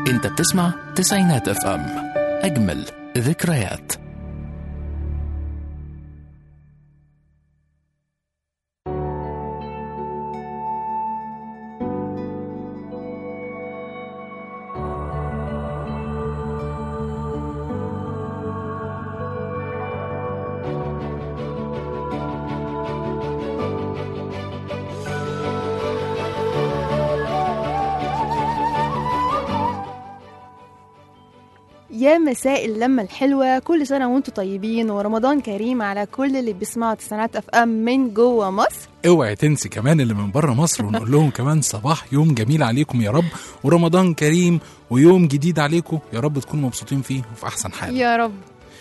انت بتسمع تسعينات اف ام اجمل ذكريات يا مساء اللمة الحلوة كل سنة وانتم طيبين ورمضان كريم على كل اللي بيسمعوا تسعينات اف ام من جوه مصر اوعي تنسي كمان اللي من بره مصر ونقول لهم كمان صباح يوم جميل عليكم يا رب ورمضان كريم ويوم جديد عليكم يا رب تكونوا مبسوطين فيه وفي احسن حال يا رب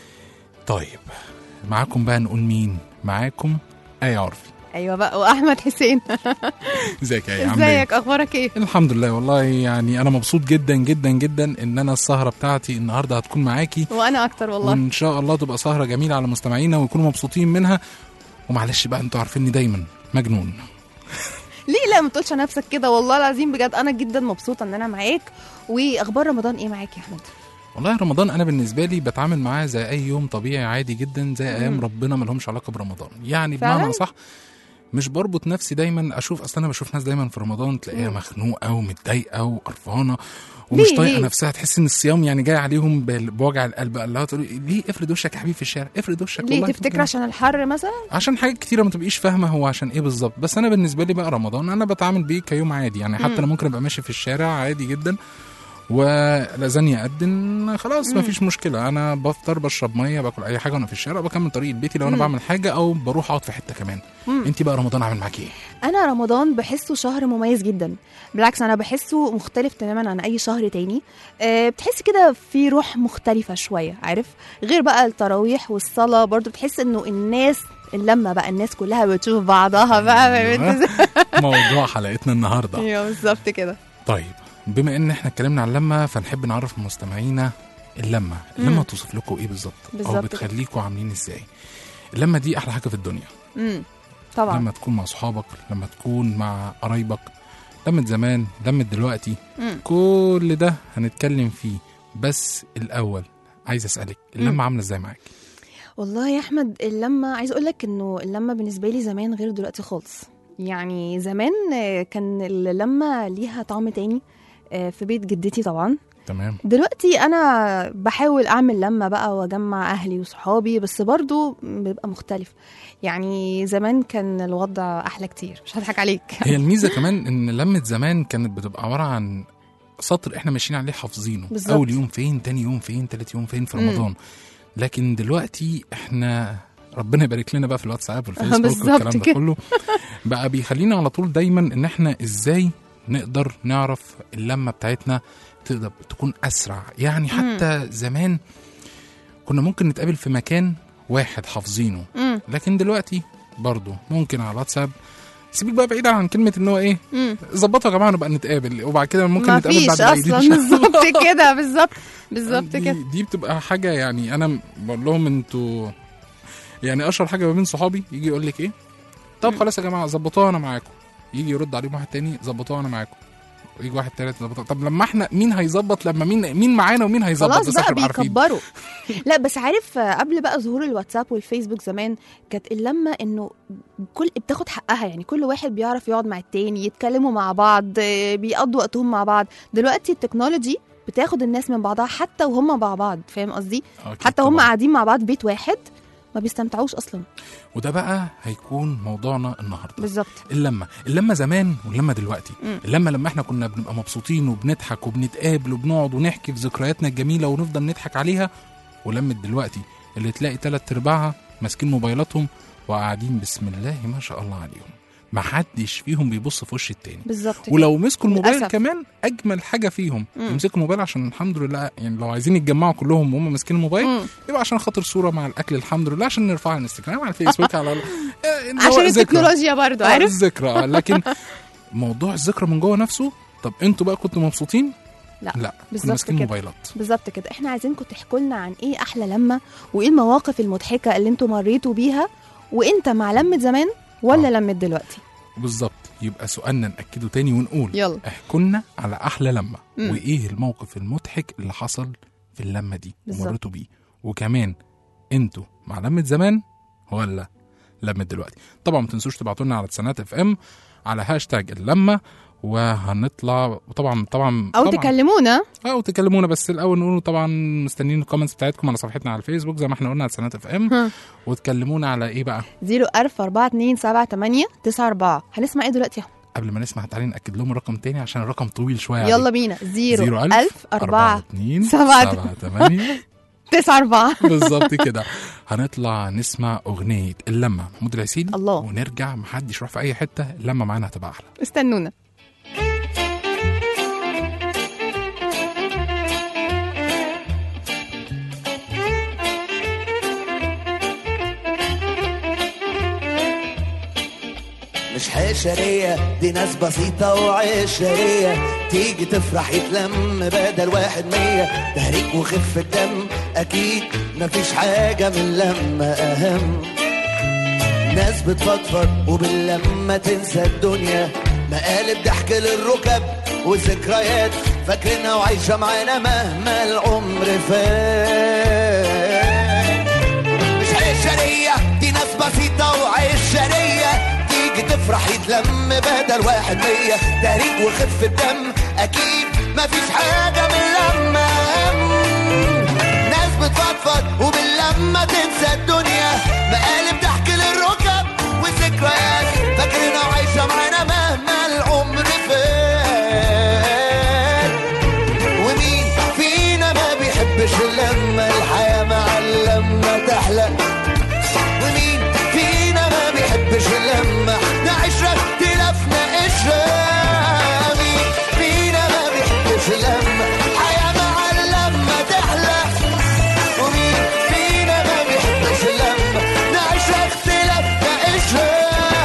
طيب معاكم بقى نقول مين معاكم ايه عرفي ايوه بقى واحمد حسين ازيك يا ايه عامله ايه ازيك اخبارك ايه الحمد لله والله يعني انا مبسوط جدا جدا جدا ان انا السهره بتاعتي النهارده هتكون معاكي وانا اكتر والله وان شاء الله تبقى سهره جميله على مستمعينا ويكونوا مبسوطين منها ومعلش بقى انتوا عارفيني دايما مجنون ليه لا ما تقولش على نفسك كده والله العظيم بجد انا جدا مبسوطة ان انا معاك واخبار رمضان ايه معاك يا احمد والله رمضان انا بالنسبه لي بتعامل معاه زي اي يوم طبيعي عادي جدا زي ايام ربنا ما لهمش علاقه برمضان يعني فعلاً؟ بمعنى صح مش بربط نفسي دايما اشوف اصل انا بشوف ناس دايما في رمضان تلاقيها مخنوقه ومتضايقه وقرفانه ومش ليه؟ طايقه ليه؟ نفسها تحس ان الصيام يعني جاي عليهم بال- بوجع القلب اللي هو تقول ليه افرد وشك يا حبيبي في الشارع افرد وشك ليه والله تفتكر ممكن- عشان الحر مثلا عشان حاجات كتيره ما تبقيش فاهمه هو عشان ايه بالظبط بس انا بالنسبه لي بقى رمضان انا بتعامل بيه كيوم عادي يعني حتى انا ممكن ابقى ماشي في الشارع عادي جدا ولازانيا اقدم خلاص ما فيش مشكله انا بفطر بشرب ميه باكل اي حاجه وانا في الشارع بكمل طريق بيتي لو انا بعمل حاجه او بروح اقعد في حته كمان انت بقى رمضان عامل معاكي ايه انا رمضان بحسه شهر مميز جدا بالعكس انا بحسه مختلف تماما عن اي شهر تاني أه بتحس كده في روح مختلفة شوية عارف غير بقى التراويح والصلاة برضو بتحس انه الناس اللمة بقى الناس كلها بتشوف بعضها بقى فاهم انت ازاي؟ موضوع حلقتنا النهارده ايوه بالظبط كده طيب بما ان احنا اتكلمنا عن اللمه فنحب نعرف مستمعينا اللمه اللمه توصف لكم ايه بالظبط او بالظبط كده. بتخليكم عاملين ازاي اللمه دي احلى حاجه في الدنيا امم طبعا لما تكون مع صحابك لما تكون مع قرايبك لمة زمان لمة دلوقتي مم. كل ده هنتكلم فيه بس الأول عايز أسألك اللمة عاملة ازاي معاك؟ والله يا احمد اللمه عايز اقول لك انه اللمه بالنسبه لي زمان غير دلوقتي خالص يعني زمان آه، كان اللمه ليها طعم تاني آه، في بيت جدتي طبعا تمام دلوقتي انا بحاول اعمل لمه بقى واجمع اهلي وصحابي بس برضو بيبقى مختلف يعني زمان كان الوضع احلى كتير مش هضحك عليك هي الميزة كمان إن لمة زمان كانت بتبقى عبارة عن سطر احنا ماشيين عليه حافظينه بالظبط. أول يوم فين تاني يوم فين تالت يوم فين في مم. رمضان لكن دلوقتي احنا ربنا يبارك لنا بقى في الواتساب والفيسبوك بالظبط والكلام ده كده. كله بقى بيخلينا على طول دايما ان احنا ازاي نقدر نعرف اللمه بتاعتنا تقدر تكون اسرع يعني حتى زمان كنا ممكن نتقابل في مكان واحد حافظينه مم. لكن دلوقتي برضه ممكن على الواتساب سيبك بقى بعيد عن كلمه ان هو ايه مم. ظبطوا يا جماعه نبقى نتقابل وبعد كده ممكن ما نتقابل فيش بعد العيد اصلا إن شاء الله. بالظبط كده بالظبط بالظبط دي, كده دي بتبقى حاجه يعني انا بقول لهم انتوا يعني اشهر حاجه ما بين صحابي يجي يقول لك ايه طب خلاص يا جماعه ظبطوها انا معاكم يجي يرد عليهم واحد تاني ظبطوها انا معاكم ويجي واحد تالت ظبطوها طب لما احنا مين هيظبط لما مين مين معانا ومين هيظبط خلاص بس بقى عشان نبقى عارفين بيكبروا لا بس عارف آه، قبل بقى ظهور الواتساب والفيسبوك زمان كانت اللمه انه كل بتاخد حقها يعني كل واحد بيعرف يقعد مع التاني يتكلموا مع بعض آه، بيقضوا وقتهم مع بعض دلوقتي التكنولوجي بتاخد الناس من بعضها حتى وهم مع بعض فاهم قصدي أكيد حتى هم طبعاً. قاعدين مع بعض بيت واحد ما بيستمتعوش اصلا وده بقى هيكون موضوعنا النهارده بالظبط اللمه اللمه زمان واللمه دلوقتي مم. اللمه لما احنا كنا بنبقى مبسوطين وبنضحك وبنتقابل وبنقعد ونحكي في ذكرياتنا الجميله ونفضل نضحك عليها ولمه دلوقتي اللي تلاقي تلات ارباعها ماسكين موبايلاتهم وقاعدين بسم الله ما شاء الله عليهم ما حدش فيهم بيبص في وش التاني بالظبط كده. ولو مسكوا الموبايل للأسف. كمان اجمل حاجه فيهم مم. يمسكوا الموبايل عشان الحمد لله يعني لو عايزين يتجمعوا كلهم وهم ماسكين الموبايل مم. يبقى عشان خاطر صوره مع الاكل الحمد لله عشان نرفعها على الانستجرام على الفيسبوك على آه، إن هو عشان ذكرى. التكنولوجيا برضو آه، عارف الذكرى آه، لكن موضوع الذكرى من جوه نفسه طب انتوا بقى كنتوا مبسوطين؟ لا لا كنا بالظبط ماسكين كده. موبايلات بالظبط كده احنا عايزينكم تحكوا لنا عن ايه احلى لمه وايه المواقف المضحكه اللي انتوا مريتوا بيها وانت مع لمه زمان ولا آه. لمه دلوقتي بالظبط يبقى سؤالنا ناكده تاني ونقول يلا احكوا لنا على احلى لمه مم. وايه الموقف المضحك اللي حصل في اللمه دي بالظبط. ومريتوا بيه وكمان انتوا مع لمه زمان ولا لمه دلوقتي طبعا ما تنسوش تبعتوا لنا على تسانات اف ام على هاشتاج اللمه وهنطلع طبعا طبعا او طبعا تكلمونا او تكلمونا بس الاول نقول طبعا مستنيين الكومنتس بتاعتكم على صفحتنا على الفيسبوك زي ما احنا قلنا على سنات اف ام ها. وتكلمونا على ايه بقى 0 4 2 7 8 9 4 هنسمع ايه دلوقتي يا أحمد؟ قبل ما نسمع تعالي ناكد لهم الرقم تاني عشان الرقم طويل شويه يلا بينا 0 1000 4 2 سبعة 7 8 9 4 بالظبط كده هنطلع نسمع اغنيه اللمه محمود العسيلي الله. ونرجع محدش يروح في اي حته اللمه معانا هتبقى احلى استنونا مش حشرية دي ناس بسيطة وعشرية تيجي تفرح يتلم بدل واحد مية تهريج وخفة دم أكيد مفيش حاجة من لما أهم ناس بتفضفض وباللمة تنسى الدنيا مقالب ضحك للركب وذكريات فاكرينها وعايشة معانا مهما العمر فات مش عشرية دي ناس بسيطة وعشرية تيجي تفرح يتلم بدل واحد مية تهريج وخفة دم أكيد مفيش حاجة من لما هم. ناس بتفضفض وباللمة تنسى الدنيا مقالب ضحك للركب وذكريات فاكرينها وعايشة معانا مهما العمر فات ومين فينا ما بيحبش اللمة الحياة مع اللمة تحلى ومين فينا ما بيحبش اللمة نعيش اختلافنا قشرة مين فينا ما بيحبش اللمة حياة مع اللمة تحلى ومين فينا ما بيحبش اللمة نعيش اختلافنا قشرة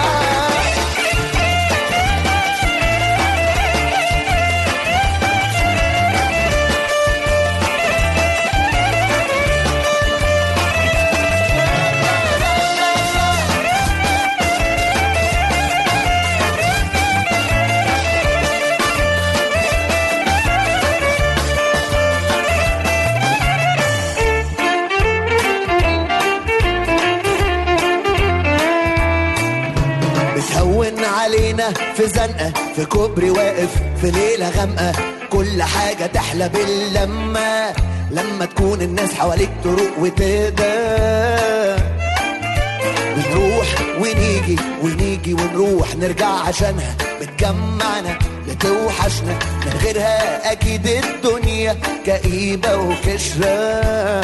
بتهون علينا في زنقة في كوبري واقف في ليلة غامقة كل حاجة تحلى باللمة لما تكون الناس حواليك تروق وتهدى بنروح ونيجي ونيجي ونروح نرجع عشانها بتجمعنا بتوحشنا من غيرها أكيد الدنيا كئيبة وكشرة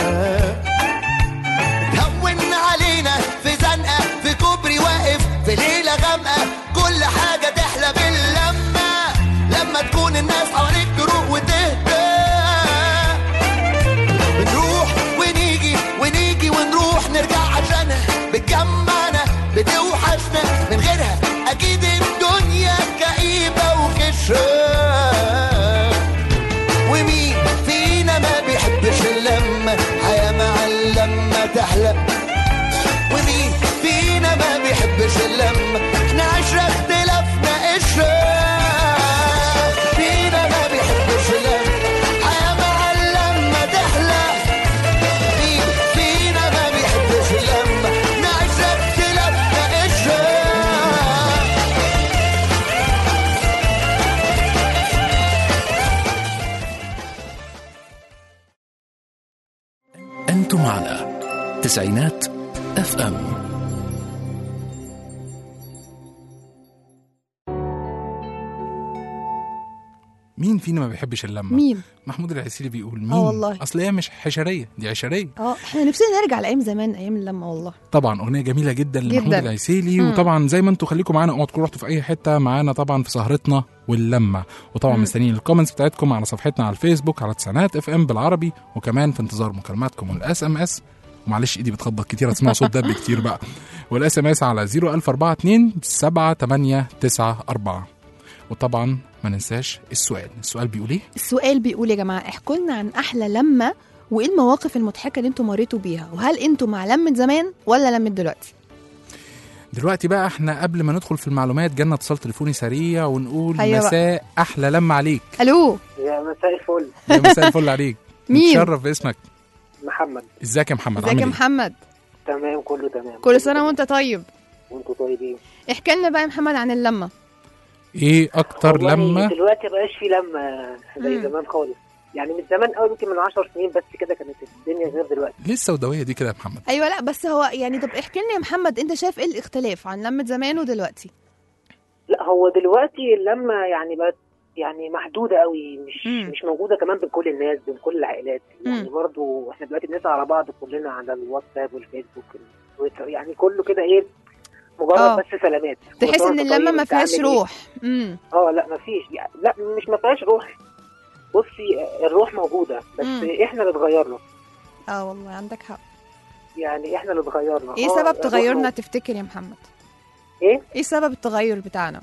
هون علينا في زنقة في كوبري واقف في ليلة غامقة كل حاجة تحلى باللمة لما تكون الناس حواليك تروق وتهدى بنروح ونيجي ونيجي ونروح نرجع عشانها بتجمعنا بتوحشنا من غيرها أكيد الدنيا كئيبة وكشرة ومين فينا ما بيحبش اللمة حياة مع اللمة تحلى ومين فينا ما بيحبش اللمة نعيش اختلافنا قشرة فينا ما بيحبش اللمة حياة مع اللمة تحلى مين فينا ما بيحبش اللمة نعيش اختلافنا قشرة أنتم على تسعينات اف ام مين فينا ما بيحبش اللمه مين محمود العسيلي بيقول مين والله. اصل هي مش حشريه دي عشريه اه احنا نفسنا نرجع لايام زمان ايام اللمه والله طبعا اغنيه جميله جدا لمحمود جداً. العسيلي مم. وطبعا زي ما انتم خليكم معانا اوعوا تكونوا رحتوا في اي حته معانا طبعا في سهرتنا واللمه وطبعا مم. مستنيين الكومنتس بتاعتكم على صفحتنا على الفيسبوك على تسعينات اف ام بالعربي وكمان في انتظار مكالماتكم والاس ام اس ومعلش ايدي بتخبط كتير هتسمعوا صوت دب كتير بقى والاس ام اس على 01042 7894 وطبعا ما ننساش السؤال السؤال بيقول ايه السؤال بيقول يا جماعه احكوا لنا عن احلى لمه وايه المواقف المضحكه اللي انتم مريتوا بيها وهل انتم مع لمه زمان ولا لمه دلوقتي دلوقتي بقى احنا قبل ما ندخل في المعلومات جالنا اتصال تليفوني سريع ونقول أيوة بقى. مساء احلى لما عليك الو يا مساء الفل يا مساء الفل عليك مين؟ نتشرف باسمك محمد ازيك يا محمد ازيك عامل يا ايه محمد تمام كله تمام كل سنه وانت طيب وانتوا طيبين احكي لنا بقى يا محمد عن اللمه ايه اكتر والله لما دلوقتي مبقاش في لمه زي مم. زمان خالص يعني من زمان قوي يمكن من 10 سنين بس كده كانت الدنيا غير دلوقتي ليه السوداويه دي كده يا محمد ايوه لا بس هو يعني طب احكي لنا يا محمد انت شايف ايه الاختلاف عن لمه زمان ودلوقتي لا هو دلوقتي اللمه يعني بقت يعني محدوده قوي مش مم. مش موجوده كمان بين كل الناس بين كل العائلات يعني مم. برضو احنا دلوقتي بنسعى على بعض كلنا على الواتساب والفيسبوك والتويتر يعني كله كده ايه مجرد آه. بس سلامات تحس كل سنة ان وأنت اللمه طيب، ما أنت فيهاش عامل إيه؟ روح امم اه لا مفيش يعني لا مش ما فيهاش روح بصي الروح موجوده بس مم. احنا اللي اتغيرنا اه والله عندك حق يعني احنا اللي اتغيرنا ايه آه، سبب الروح تغيرنا مو- تفتكر يا محمد ايه ايه سبب التغير بتاعنا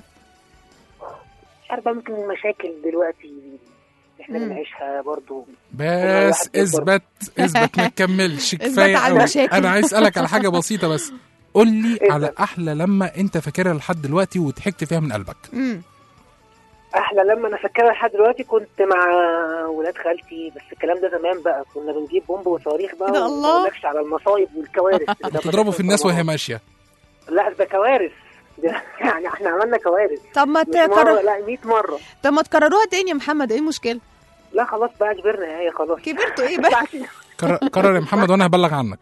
مش عارف بقى ممكن المشاكل دلوقتي احنا مم. بنعيشها برضو بس واحد يكبر. اثبت اثبت ما تكملش اثبت كفايه على قوي المشاكل. انا عايز اسالك على حاجه بسيطه بس قول لي إيه على ده؟ احلى لما انت فاكرها لحد دلوقتي وضحكت فيها من قلبك امم احلى لما انا فاكرها لحد دلوقتي كنت مع ولاد خالتي بس الكلام ده زمان بقى كنا بنجيب بومب وصواريخ بقى إيه ده وما الله؟ أقولكش على المصايب والكوارث اللي كانت تضربوا في الناس وهي رمضان. ماشيه لا ده كوارث ده يعني احنا عملنا كوارث طب ما مش مره تكرر لا 100 مره طب ما تكرروها تاني يا محمد ايه المشكله لا خلاص بقى كبرنا هي خلاص كبرتوا ايه بقى كرر كرر يا محمد وانا هبلغ عنك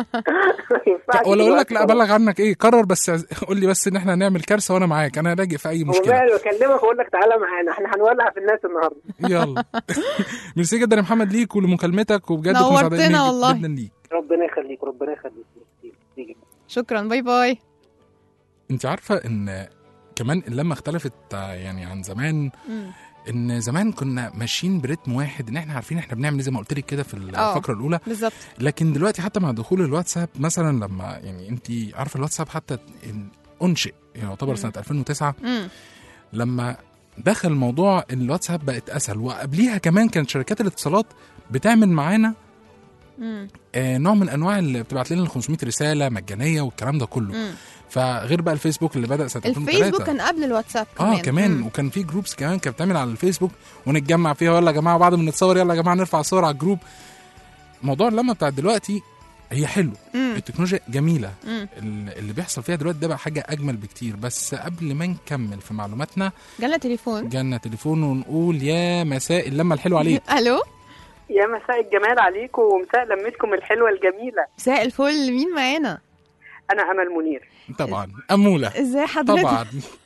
ما ينفعش ولا اقول لك دلوقتي لا خلاص. ابلغ عنك ايه قرر بس عز- قول لي بس ان احنا هنعمل كارثه وانا معاك انا لاجئ في اي هو مشكله ماله بكلمك واقول لك تعالى معانا احنا هنولع في الناس النهارده يلا ميرسي جدا يا محمد ليك ولمكالمتك وبجد كنا نورتنا سعدانين والله. جدا ليك ربنا يخليك ربنا يخليك تيجي. شكرا باي باي انت عارفه ان كمان اللمه اختلفت آه، يعني عن زمان مم. ان زمان كنا ماشيين برتم واحد ان احنا عارفين احنا بنعمل ايه زي ما قلت لك كده في آه. الفقره الاولى بالظبط لكن دلوقتي حتى مع دخول الواتساب مثلا لما يعني انت عارفه الواتساب حتى انشئ يعتبر مم. سنه 2009 امم لما دخل موضوع الواتساب بقت اسهل وقبليها كمان كانت شركات الاتصالات بتعمل معانا امم آه، نوع من انواع اللي بتبعت لنا ال 500 رساله مجانيه والكلام ده كله امم فغير بقى الفيسبوك اللي بدا سنه 2003 الفيسبوك كان قبل الواتساب كمان اه كمان مم. وكان في جروبس كمان كانت بتعمل على الفيسبوك ونتجمع فيها يلا يا جماعه بعد ما نتصور يلا يا جماعه نرفع صور على الجروب موضوع اللمه بتاعت دلوقتي هي حلو مم. التكنولوجيا جميله مم. ال- اللي بيحصل فيها دلوقتي ده بقى حاجه اجمل بكتير بس قبل ما نكمل في معلوماتنا جالنا تليفون جالنا تليفون ونقول يا مساء اللمه الحلوه عليك الو يا مساء الجمال عليكم ومساء لمتكم الحلوة الجميلة مساء الفل مين معانا أنا أمل منير طبعا اموله ازاي حضرتك طبعا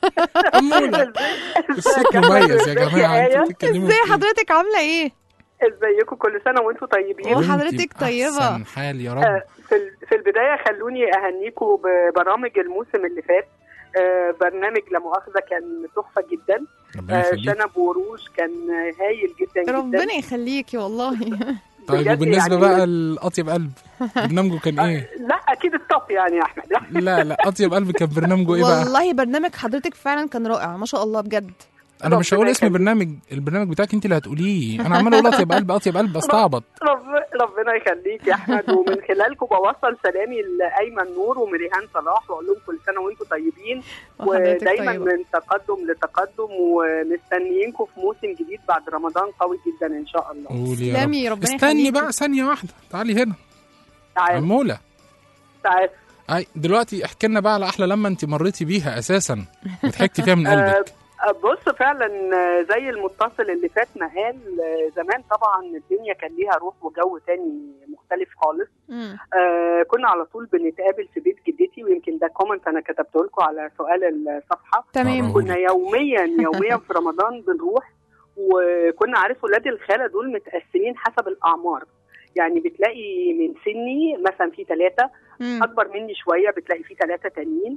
اموله الصوت مميز يا جماعه انتوا بتتكلموا ازاي في إيه؟ حضرتك عامله ايه ازيكم كل سنة وانتم طيبين وح- وانتي وحضرتك طيبة. بأحسن حال يا رب آه، في ال- في البداية خلوني أهنيكم ببرامج الموسم اللي فات آه، برنامج لا مؤاخذة كان تحفة جدا ربنا آه، يخليك شنب وروج كان هايل جدا جدا ربنا يخليكي والله طيب بجد وبالنسبه يعني- بقى لاطيب قلب برنامجه كان ايه؟ لا أكيد الطف يعني يا أحمد لا لا اطيب قلب كان برنامجه ايه بقى؟ والله برنامج حضرتك فعلا كان رائع ما شاء الله بجد انا مش ربنا هقول اسم يخليك. البرنامج البرنامج بتاعك انت اللي هتقوليه انا عمال اقول اطيب قلب اطيب قلب بستعبط رب ربنا يخليك يا احمد ومن خلالكم بوصل سلامي لايمن نور ومريهان صلاح واقول لهم كل سنه وانتم طيبين وحضرتك ودايما طيبة. من تقدم لتقدم ومستنيينكم في موسم جديد بعد رمضان قوي جدا ان شاء الله قول يا رب تسلمي ربنا استني يخليكي. بقى ثانيه واحده تعالي هنا تعال عموله تعال اي دلوقتي احكي لنا بقى على احلى لما انت مريتي بيها اساسا وضحكتي فيها من قلبك آه، بص فعلا آه، زي المتصل اللي فات ما قال آه، زمان طبعا الدنيا كان ليها روح وجو تاني مختلف خالص مم. آه كنا على طول بنتقابل في بيت جدتي ويمكن ده كومنت انا كتبته لكم على سؤال الصفحه تمام آه. كنا يوميا يوميا في رمضان بنروح وكنا عارف ولاد الخاله دول متقسمين حسب الاعمار يعني بتلاقي من سني مثلا في ثلاثه مم. اكبر مني شويه بتلاقي في ثلاثه تانيين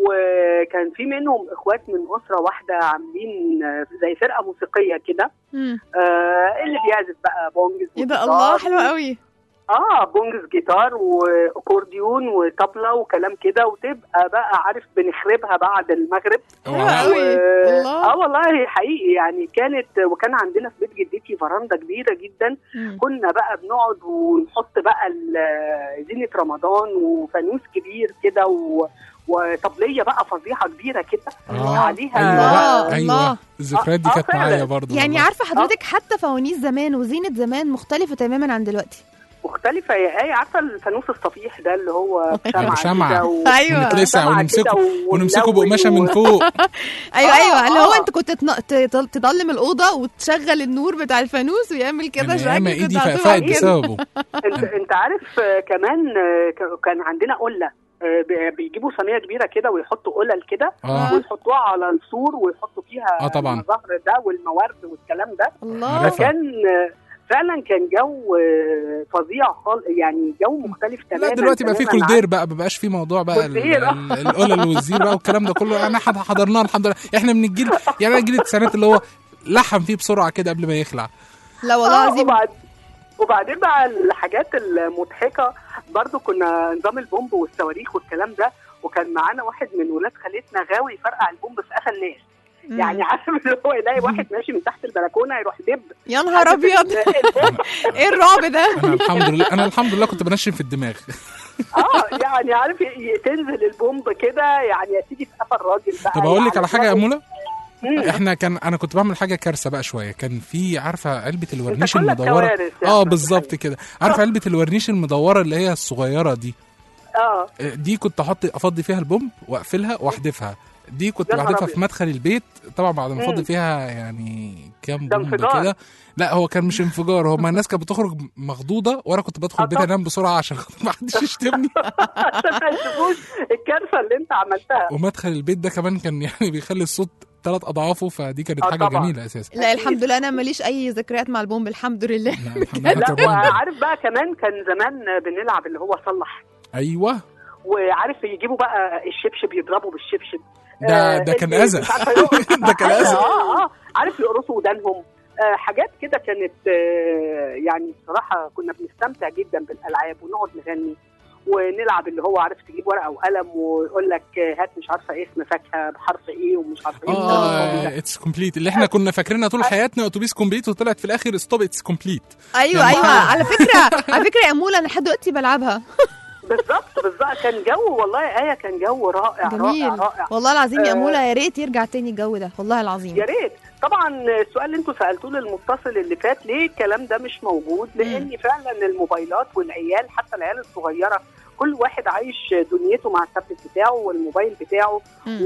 وكان في منهم اخوات من اسره واحده عاملين آه، زي فرقه موسيقيه كده مم. آه اللي بيعزف بقى بونجز ايه ده وجيتار الله حلو قوي اه بونجز جيتار واكورديون وطبلة وكلام كده وتبقى بقى عارف بنخربها بعد المغرب حلو اوعى قوي و- الله اه والله حقيقي يعني كانت وكان عندنا في بيت جدتي فراندا كبيره جدا مم. كنا بقى بنقعد ونحط بقى ال- زينه رمضان وفانوس كبير كده و... وطبليه بقى فظيعه كبيره كده آه. عليها ايوه بقى الله، ايوه الله. الذكريات دي آه، كانت فعلا. معايا برضه يعني والله. عارفه حضرتك حتى فوانيس زمان وزينه زمان مختلفه تماما عن دلوقتي مختلفه يا ايه عارفه الفانوس الصفيح ده اللي هو بشمعه بشمعة. كده و... ايوه نتلسع شمعة ونمسكه كده ونمسكه ونلون بقماشه من و- فوق ايوه آه، ايوه اللي هو آه. انت كنت تن- ت- تضلم الاوضه وتشغل النور بتاع الفانوس ويعمل كده يعني شكل ياما كنت ايدي هتبقى فقفقت عجيب. بسببه انت انت عارف آه، كمان آه، ك- كان عندنا قله آه، بي- بيجيبوا صينيه كبيره كده ويحطوا قلل كده اه ويحطوها على السور ويحطوا فيها آه، طبعاً. الزهر ده والمورد والكلام ده الله عارفها. فكان آه، فعلا كان جو آه، فظيع خالص يعني جو مختلف تماما لا دلوقتي بقى في تماماً كولدير بقى ما بقاش في موضوع بقى ال- كولدير. ال- القلل والزير بقى والكلام ده كله انا حد- حضرناه الحمد لله احنا من الجيل يعني انا جيل التسعينات اللي هو لحم فيه بسرعه كده قبل ما يخلع لا والله آه، العظيم وبعد وبعدين بقى الحاجات المضحكه برضو كنا نظام البومب والصواريخ والكلام ده وكان معانا واحد من ولاد خالتنا غاوي يفرقع البومب في قفا الناس مم. يعني عارف اللي هو يلاقي واحد ماشي من تحت البلكونه يروح دب يا نهار ابيض ايه الرعب ده انا الحمد لله انا الحمد لله كنت بنشن في الدماغ اه يعني عارف ي- ي- تنزل البومب كده يعني يا تيجي في قفا الراجل بقى طب اقول لك يعني على حاجه يا مولا مم. احنا كان انا كنت بعمل حاجه كارثه بقى شويه كان في عارفه علبه الورنيش كلك المدوره كوارث يا اه أحمد بالظبط كده عارفه علبه الورنيش المدوره اللي هي الصغيره دي اه آه، دي كنت احط افضي فيها البومب واقفلها واحدفها دي كنت يا نهار بحذفها أبيض. في مدخل البيت طبعا بعد ما مم. افضي فيها يعني كام ده بومب انفجار. كده لا هو كان مش انفجار هما الناس كانت بتخرج مخضوضه وانا كنت بدخل آه البيت طبعا. انام بسرعه عشان ما حدش يشتمني عشان ما يشوفوش الكارثه اللي انت عملتها ومدخل البيت ده كمان كان يعني بيخلي الصوت ثلاث اضعافه فدي كانت آه حاجه طبعا. جميله اساسا لا الحمد لله انا ماليش اي ذكريات مع البومب الحمد لله لا الحمد لله لا كمان. وعارف بقى كمان كان زمان بنلعب اللي هو صلح ايوه وعارف يجيبوا بقى الشبشب يضربوا بالشبشب ده آه، ده كان اللي اذى مش عارفة يقرص- ده كان اذى اه اه عارف يقرصوا ودانهم آه حاجات كده كانت آه يعني بصراحه كنا بنستمتع جدا بالالعاب ونقعد نغني ونلعب اللي هو عارف تجيب ورقه وقلم ويقول لك آه، هات مش عارفه اسم فاكهه بحرف ايه ومش عارفه ايه اه اتس كومبليت اللي احنا كنا فاكرينها طول حياتنا اتوبيس كومبليت وطلعت في الاخر ستوب اتس كومبليت ايوه يعني ايوه فعلا. على فكره على فكره يا مولا انا لحد دلوقتي بلعبها بالظبط بالظبط كان جو والله يا ايه كان جو رائع جميل رائع رائع والله العظيم يا آه. مولا يا ريت يرجع تاني الجو ده والله العظيم يا ريت طبعا السؤال اللي انتوا سالتوه للمتصل اللي فات ليه الكلام ده مش موجود لان فعلا الموبايلات والعيال حتى العيال الصغيره كل واحد عايش دنيته مع التابلت بتاعه والموبايل بتاعه مم.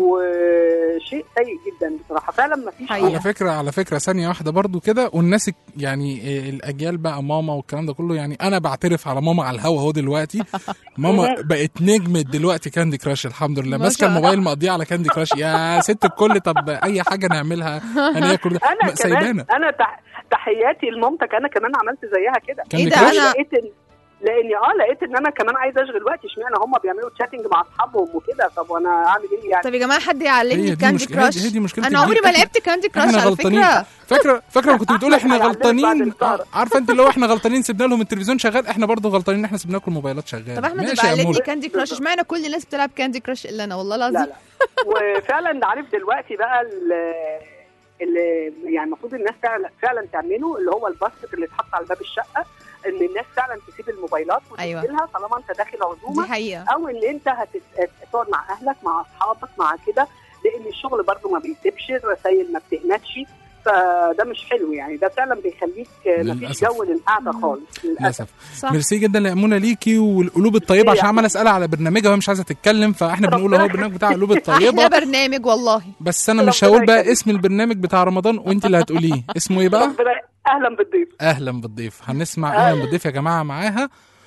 وشيء سيء جدا بصراحه فعلا ما فيش حقيقة. على فكره على فكره ثانيه واحده برضو كده والناس الك- يعني إيه، الاجيال بقى ماما والكلام ده كله يعني انا بعترف على ماما على الهوا اهو دلوقتي ماما بقت نجمه دلوقتي كاندي كراش الحمد لله ما ماسكه شاء الله. الموبايل مقضيه على كاندي كراش يا ست الكل طب اي حاجه نعملها هناكل ده انا ما- سايبانا كمان انا تح... تحياتي لمامتك انا كمان عملت زيها كده كاندي ده؟ كراش أنا- لقيت إن... لاني اه لقيت ان انا كمان عايزه اشغل وقتي اشمعنى هم بيعملوا تشاتنج مع اصحابهم وكده طب وانا اعمل ايه يعني طب يا جماعه حد هي يعلمني دي كاندي مشكله هي كراش دي- هي دي مشكله انا عمري ما الجيل. لعبت كاندي كراش احنا على غلطانين فكره فاكره فاكره لما كنت بتقول احنا هيعلمك بعد غلطانين السهرة. آه، عارفه انت اللي هو احنا غلطانين سيبنا لهم التلفزيون شغال احنا برضو غلطانين ان احنا سيبنا لكم الموبايلات شغاله طب احمد ماشي يبقى يا علمني أمور. كاندي كراش اشمعنى كل الناس بتلعب كاندي كراش الا انا والله لا العظيم لا وفعلا انت عارف دلوقتي بقى ال- اللي يعني المفروض الناس فعلا فعلا تعمله اللي هو الباسكت اللي اتحط على باب الشقه ان الناس فعلا تسيب الموبايلات أيوة. وتنزلها طالما انت داخل دي عزومه حقيقه او ان انت هتت- هتقعد مع اهلك مع اصحابك مع كده لان الشغل برضو ما بيسيبش الرسايل ما بتهمتش فده مش حلو يعني ده فعلا بيخليك ما فيش للأسف. جو للقعده خالص للاسف للاسف صح ميرسي جدا لأمونة ليكي والقلوب الطيبه عشان عمال اسالها على برنامجها وهي مش عايزه تتكلم فاحنا بنقول اهو البرنامج بتاع القلوب احلى الطيبه برنامج والله بس انا مش ربنا هقول بقى يخليك. اسم البرنامج بتاع رمضان وانت اللي هتقوليه اسمه ايه بقى ربنا اهلا بالضيف اهلا بالضيف هنسمع اهلا بالضيف يا جماعه معاها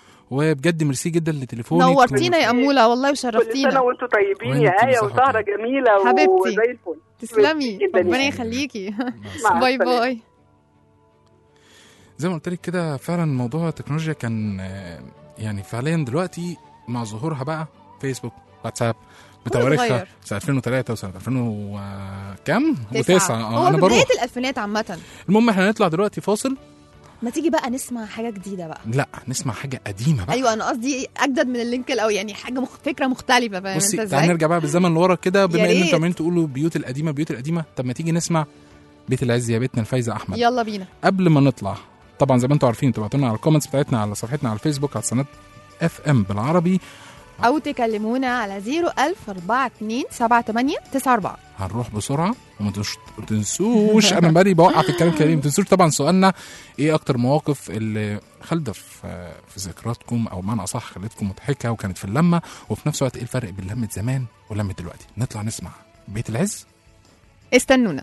وبجد ميرسي جدا لتليفونك نورتينا يا اموله والله كل سنه وشرفتينا وانتم طيبين وانتم يا ايه بصحة وسهره طيبة. جميله حبيبتي. وزي الفل تسلمي جدا ربنا يعني. يخليكي مع باي السلامة. باي زي ما قلت لك كده فعلا موضوع التكنولوجيا كان آه، يعني فعليا دلوقتي مع ظهورها بقى فيسبوك واتساب بتواريخها اتغير. سنه 2003 وسنه 2000 و كام؟ تسعة. و9 اه هو انا في بروح بدايه الالفينات عامه المهم احنا هنطلع دلوقتي فاصل ما تيجي بقى نسمع حاجه جديده بقى لا نسمع حاجه قديمه بقى ايوه انا قصدي اجدد من اللينك الاول يعني حاجه مخ... فكره مختلفه فاهم انت بصي تعالى ازاي نرجع بقى بالزمن لورا كده بما يا ان ريت. انتوا عمالين تقولوا بيوت القديمه بيوت القديمه طب ما تيجي نسمع بيت العز يا بيتنا الفايزه احمد يلا بينا قبل ما نطلع طبعا زي ما انتم عارفين تبعتوا لنا على الكومنتس بتاعتنا على صفحتنا على الفيسبوك على سنات اف ام بالعربي او تكلمونا على 010427894 هنروح بسرعه وما تنش- ما تنسوش انا بقالي بوقع في الكلام كريم ما تنسوش طبعا سؤالنا ايه اكتر مواقف اللي خالده في في ذكرياتكم او معنى اصح خلتكم مضحكه وكانت في اللمه وفي نفس الوقت ايه الفرق بين لمه زمان ولمه دلوقتي نطلع نسمع بيت العز استنونا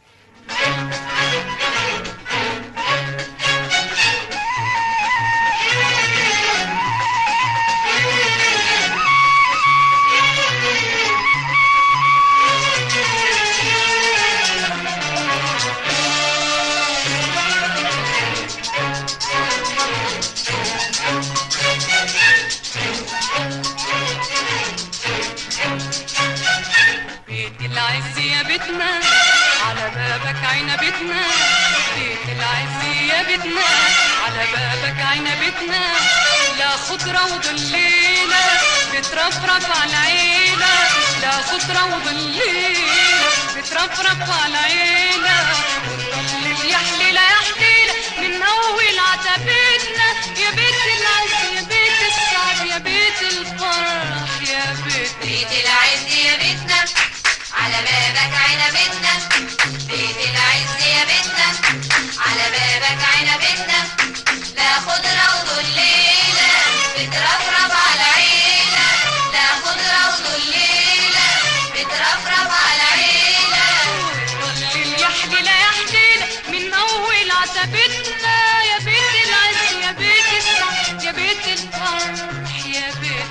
بيت العز يا بيتنا على بابك عنبتنا بيت العز يا بيتنا على بابك عنبتنا لا خضرة وظليلة بترفرف على العيلة لا خضرة وظليلة بترفرف على العيلة وتضلل يا حليلة يا حليلة من أول عتبتنا يا بيت العز يا بيت السعد يا بيت الفرح يا بيت بيت العز يا بيتنا على بابك عنبتنا بيت العز يا بيتنا على بابك عنبتنا لا خضرة وظليلة بترفرف على عيلة لا خضرة وظليلة بترفرف على عيلة ضلل يا حليلة يا حليلة من أول عتبتنا يا بيت العز يا بيت السعد يا بيت الفرح يا بيت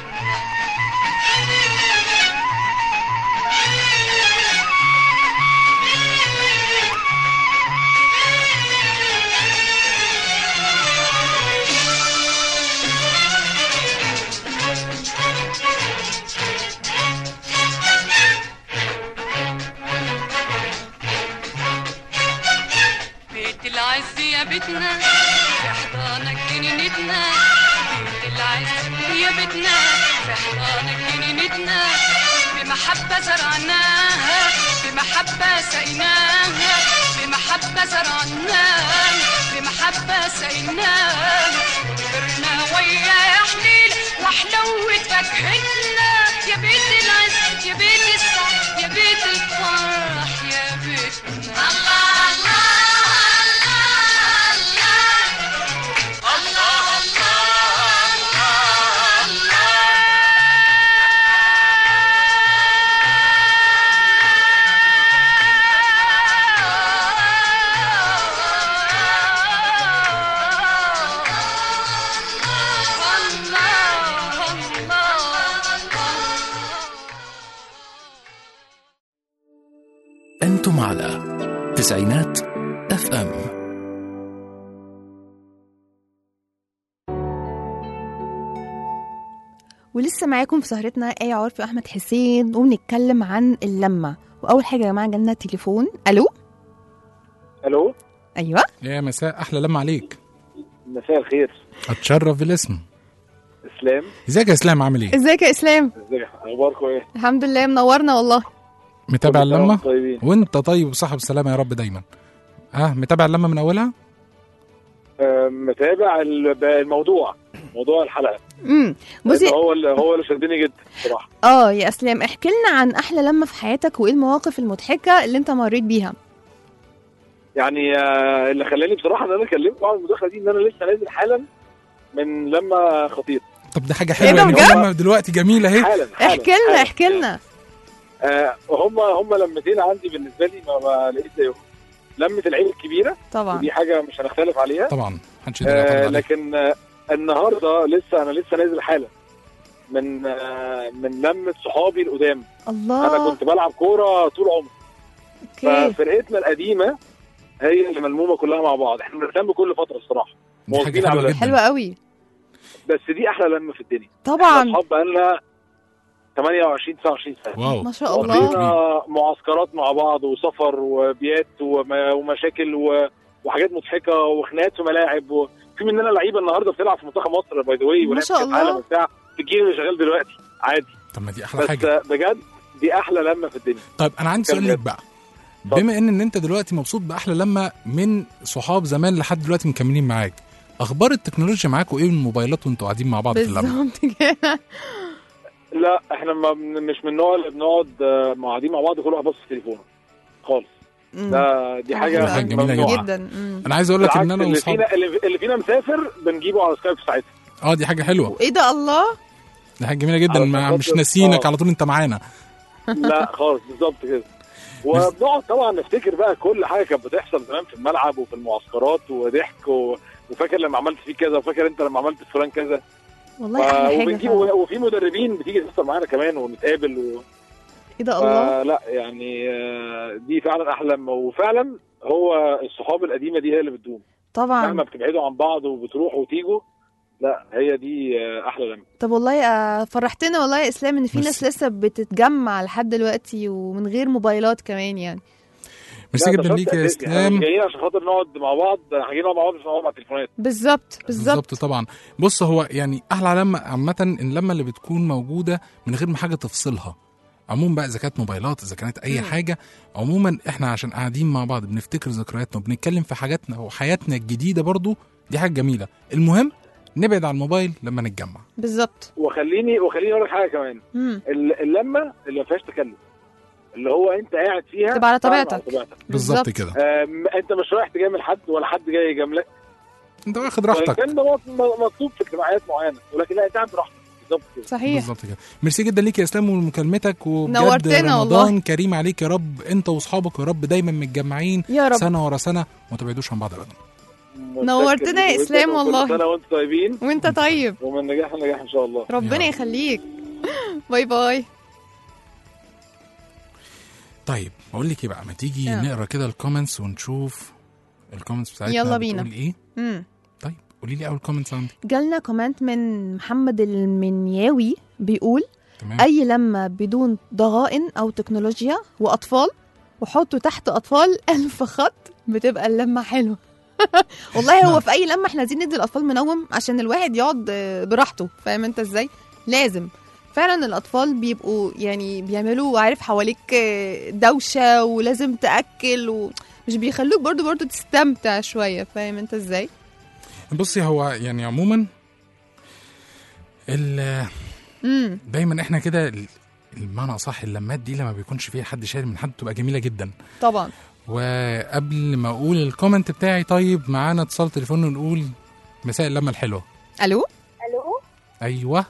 بيت العز يا بيتنا في حضانك جنينتنا بيت العز يا بيتنا في حضانك جنينتنا بمحبة زرعناها بمحبة سقيناها بمحبة زرعناها بمحبة سقيناها كبرنا ويا يا حليل وحلوة فاكهتنا يا بيت العز يا بيت السعد يا بيت الفرح يا بيتنا الله الله الله الله الله الله أنتم على تسعينات اف ام ولسه معاكم في سهرتنا آية عرفي وأحمد حسين وبنتكلم عن اللمة وأول حاجة يا جماعة جالنا تليفون ألو الو أيوه يا مساء احلى لما عليك مساء الخير اتشرف بالاسم اسلام ازيك يا اسلام عامل ايه ازيك يا إسلام ازيك اخباركم ايه الحمد لله منورنا والله متابع كل سنة اللمه وانتم طيبين وانت طيب وصحة بالسلامه يا رب دايما ها متابع اللمه من اولها آه، متابع ال- الموضوع موضوع الحلقه امم بصي لأن هو اللي هو اللي شدني جدا بصراحه اه يا اسلام احكي لنا عن احلى لمه في حياتك وايه المواقف المضحكه اللي انت مريت بيها يعني آه، اللي خلاني بصراحه ان انا اكلمكم عن المداخله دي ان انا لسه نازل حالا من لما خطير طب ده حاجه ايه حلوه ده يعني بجد؟ اللمه دلوقتي جميله اهي حالا حالا احكي لنا حالا. احكي لنا آه، هم هم لمتين عندي بالنسبه لي ما, ما لقيت زيهم لمه العيله الكبيره طبعا ودي حاجه مش هنختلف عليها طبعا محدش يقدر آه يعترض عليك لكن آه النهارده لسه انا لسه نازل حالا من آه من لمه صحابي القدام انا الله كنت بلعب كوره طول عمري اوكي ففرقتنا القديمه هي اللي ملمومه كلها مع بعض احنا بنهتم كل فتره الصراحه دي حاجه موافقين حلوه على جدا حلوه قوي بس دي احلى لمه في الدنيا احنا طبعا اصحاب بقالنا 28 29 سنه واو ما شاء الله قضينا معسكرات مع بعض وسفر وبيات وم- ومشاكل و... وحاجات مضحكه وخناقات في ملاعب وفي مننا لعيبه النهارده بتلعب في منتخب مصر باي ذا واي ما شاء الله. عالم وبتاع في الجيل اللي شغال دلوقتي عادي طب ما دي احلى بس حاجه بجد دي احلى لمه في الدنيا طيب انا عندي سؤال كمل. ليك بقى بما ان ان انت دلوقتي مبسوط باحلى لما من صحاب زمان لحد دلوقتي مكملين معاك اخبار التكنولوجيا معاك وايه الموبايلات وانتوا قاعدين مع بعض في اللمه بالظبط كده لا احنا ما بن- مش من النوع اللي بنقعد آه، مع- قاعدين مع بعض كل واحد باص في تليفونه خالص مم. ده دي حاجه حاجة جميلة ممنوعة. جدا مم. انا عايز اقول لك بالعكس ان انا اللي واصحابي فينا اللي اللي فينا مسافر بنجيبه على سكايب ساعتها اه دي حاجه حلوه ايه ده الله دي حاجه جميله جدا على ما خاطر- مش ناسينك آه. على طول انت معانا لا خالص بالظبط كده وبنقعد طبعا نفتكر بقى كل حاجه كانت بتحصل زمان في الملعب وفي المعسكرات وضحك و... وفاكر لما عملت فيه كذا وفاكر انت لما عملت في فلان كذا والله ف... احلى حاجه وبنجيب فعلا. وفي مدربين بتيجي تحصل معانا كمان ونتقابل و... ايه ده الله فلا يعني آه، دي فعلا احلى وفعلا هو الصحاب القديمه دي هي اللي بتدوم مهما طبعا بتبعدوا عن بعض وبتروحوا وتيجوا لا هي دي آه، احلى لمه طب والله آه، فرحتنا والله يا اسلام ان في بس- ناس لسه بتتجمع لحد دلوقتي ومن غير موبايلات كمان يعني ميرسي لا، ده جدا شرط ليك يا أساسي. احنا اسلام مش جايين عشان خاطر نقعد مع بعض احنا جايين نقعد مع بعض مش نقعد مع التليفونات بالظبط بالظبط بالظبط طبعا بص هو يعني احلى لمه عامه اللمه اللي بتكون موجوده من غير ما حاجه تفصلها عموما بقى اذا كانت موبايلات اذا كانت اي مم. حاجه عموما احنا عشان قاعدين مع بعض بنفتكر ذكرياتنا وبنتكلم في حاجاتنا وحياتنا الجديده برضو دي حاجه جميله المهم نبعد عن الموبايل لما نتجمع بالظبط وخليني وخليني اقول لك حاجه كمان مم. ال- اللمه اللي ما فيهاش تكلم اللي هو انت قاعد فيها تبقى على فعلا على طبيعتك. طبيعتك بالظبط كده آم، انت مش رايح تجامل حد ولا حد جاي يجاملك انت واخد وإن راحتك كان ده مط- مطلوب في اجتماعات معينه ولكن لا انت قاعد براحتك بالظبط كده صحيح بالظبط كده ميرسي جدا ليك يا اسلام ومكالمتك وبجد نورتنا رمضان والله. كريم عليك يا رب انت واصحابك يا رب دايما متجمعين يا رب سنه ورا سنه وما تبعدوش عن بعض ابدا نورتنا يا متشكر إسلام جداً، والله. وكل سنه وانتم طيبين وانت طيب ومن نجاح لنجاح ان شاء الله ربنا يا رب. يخليك باي باي طيب بقول لك ايه بقى ما تيجي آه. نقرا كده الكومنتس ونشوف الكومنتس بتاعتنا يلا بينا. بتقول ايه مم. طيب قولي لي اول كومنتس عندك جالنا كومنت من محمد المنياوي بيقول تمام اي لمه بدون ضغائن او تكنولوجيا واطفال وحطوا تحت اطفال الف خط بتبقى اللمه حلوه والله هو نعم. في اي لمه احنا عايزين ندي الاطفال منوم عشان الواحد يقعد آه، براحته فاهم انت ازاي لازم فعلا الاطفال بيبقوا يعني بيعملوا عارف حواليك آه، دوشه ولازم تاكل ومش بيخلوك برضو برضو تستمتع شويه فاهم انت ازاي بصي هو يعني عموما ال- امم دايما احنا كده ال- المعنى صح اللمات دي لما بيكونش فيها حد شايل من حد بتبقى جميله جدا طبعا وقبل ما اقول الكومنت بتاعي طيب معانا اتصال تليفون ونقول مساء اللمه الحلوه الو الو ايوه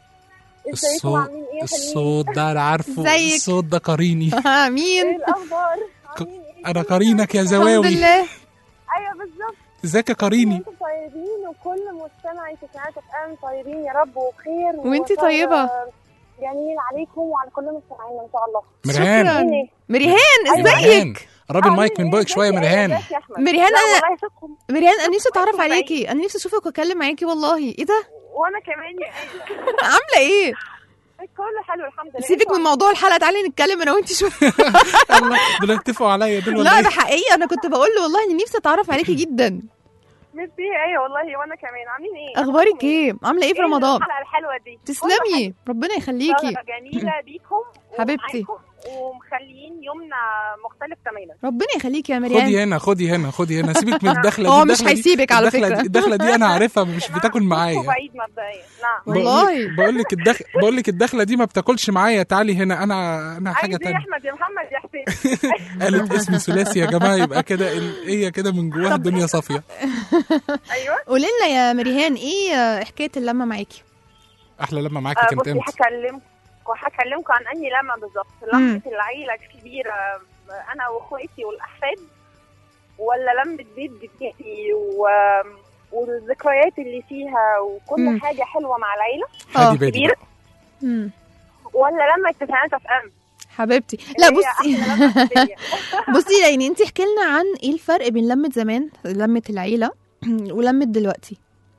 ازيكم الصوت عاملين ايه يا حلوين؟ الصوت ده انا عارفه ازيك؟ الصوت ده قريني ايه مين الاخبار ك- عاملين ايه انا قرينك يا الحمد زواوي لله ايوه بالظبط ازيك يا قريني انتم طيبين وكل مستمعي تسعات اف ام طيبين يا رب وبخير وانتي وشهر طيبة. جميل عليكم وعلى كل مستمعينا ان شاء الله مرهان شكراً. إيه؟ مريهان مرهان ازيك قربي المايك من عاملين بوقك إيه؟ شويه ازيك؟ مرهان ازيك يا أحمد؟ مريهان لا أنا- والله صوتكم مريهان انا نفسي اتعرف وانتم عليكي انا نفسي اشوفك واتكلم معاكي والله ايه ده وانا كمان يا آية. عامله ايه كله حلو الحمد لله سيبك من موضوع الحلقه تعالي نتكلم انا وانت شويه الله دول اتفقوا عليا دول ولا لا ايه ده حقيقي انا كنت بقول له والله اني نفسي اتعرف عليكي جدا ميرسي يا ايه والله وانا كمان عاملين ايه اخبارك ايه عامله ايه في رمضان الحلقه الحلوه دي تسلمي ربنا يخليكي سهرة جميله بيكم حبيبتي. ومعاكم ومخليين يومنا مختلف تماما ربنا يخليكي يا خدي مريان هنا خدي هنا خدي هنا سيبك من الدخله دي هو مش الدخلة دي- هيسيبك على الدخلة فكرة. دي الدخله دي انا عارفها مش بتاكل معايا بعيد مبدئيا نعم والله. بقول لك الدخ... بقول لك الدخله دي ما بتاكلش معايا تعالي هنا انا انا حاجه عايز ايه يا تانية احمد يا محمد يا حسين قالت اسم ثلاثي يا جماعه يبقى كده ال- هي كده من جواها الدنيا صافيه ايوه قولي لنا يا مريهان ايه آه، حكايه اللمه معاكي احلى لما معاكي آه كانت بصي امتى هكلمكم هكلمكم عن اني لمه بالظبط مم. لمه العيله الكبيره آه، انا واخواتي والاحفاد ولا لمه بيت جدتي و... والذكريات اللي فيها وكل مم. حاجه حلوه مع العيله هادي بادي كبيرة. بقى. مم. ولا لما التسعينات اف ام حبيبتي لا اللي هي بصي أحلى لمة في الدنيا. بصي يعني انت احكي لنا عن ايه الفرق بين لمه زمان لمه العيله ولمه دلوقتي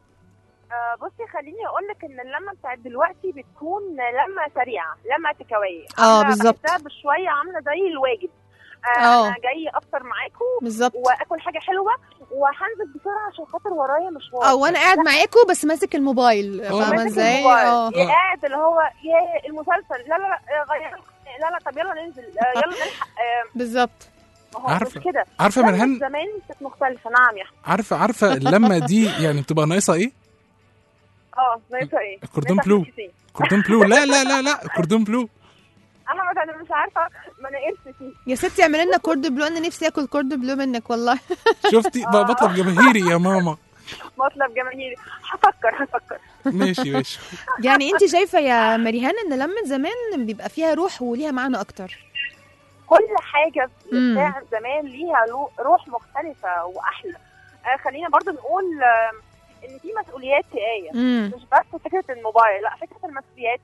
آه، بصي خليني اقول لك ان اللمه بتاعت دلوقتي بتكون لمه سريعه لمه تكويه اه، عاملة- بالظبط. بحسها بشويه عامله زي الواجب آه، اه. انا جاي افطر معاكم بالظبط واكل حاجه حلوه وهنزل بسرعه عشان خاطر ورايا مشوار اه وانا قاعد معاكم بس ماسك الموبايل فاهمه ماسك ازاي الموبايل. اه يا قاعد اللي هو يا المسلسل لا لا لا آه، غير لا لا طب يلا ننزل آه، يلا نلحق آه، بالظبط ما هو عارفة. مش كده عارفه لمة مرهان زمان كانت مختلفه نعم يا أحمد. عارفه عارفه اللمه دي يعني بتبقى ناقصه ايه اه ناقصها ايه؟ كوردون ناقصها بلو. كيسين. كوردون بلو لا لا لا لا كوردون بلو انا ما انا مش عارفه ما انا قرفت فيه يا ستي اعملي لنا كورد بلو انا نفسي اكل كورد بلو منك والله شفتي بقى بطلب جماهيري يا ماما مطلب جماهيري هفكر هفكر ماشي ماشي يعني انت شايفه يا مريهان ان لمة زمان بيبقى فيها روح وليها معنى اكتر كل حاجه مم. بتاع زمان ليها لو- روح مختلفه واحلى آه خلينا برضو نقول آه ان في مسؤوليات تقايه مم. مش بس فكره الموبايل لا فكره المسؤوليات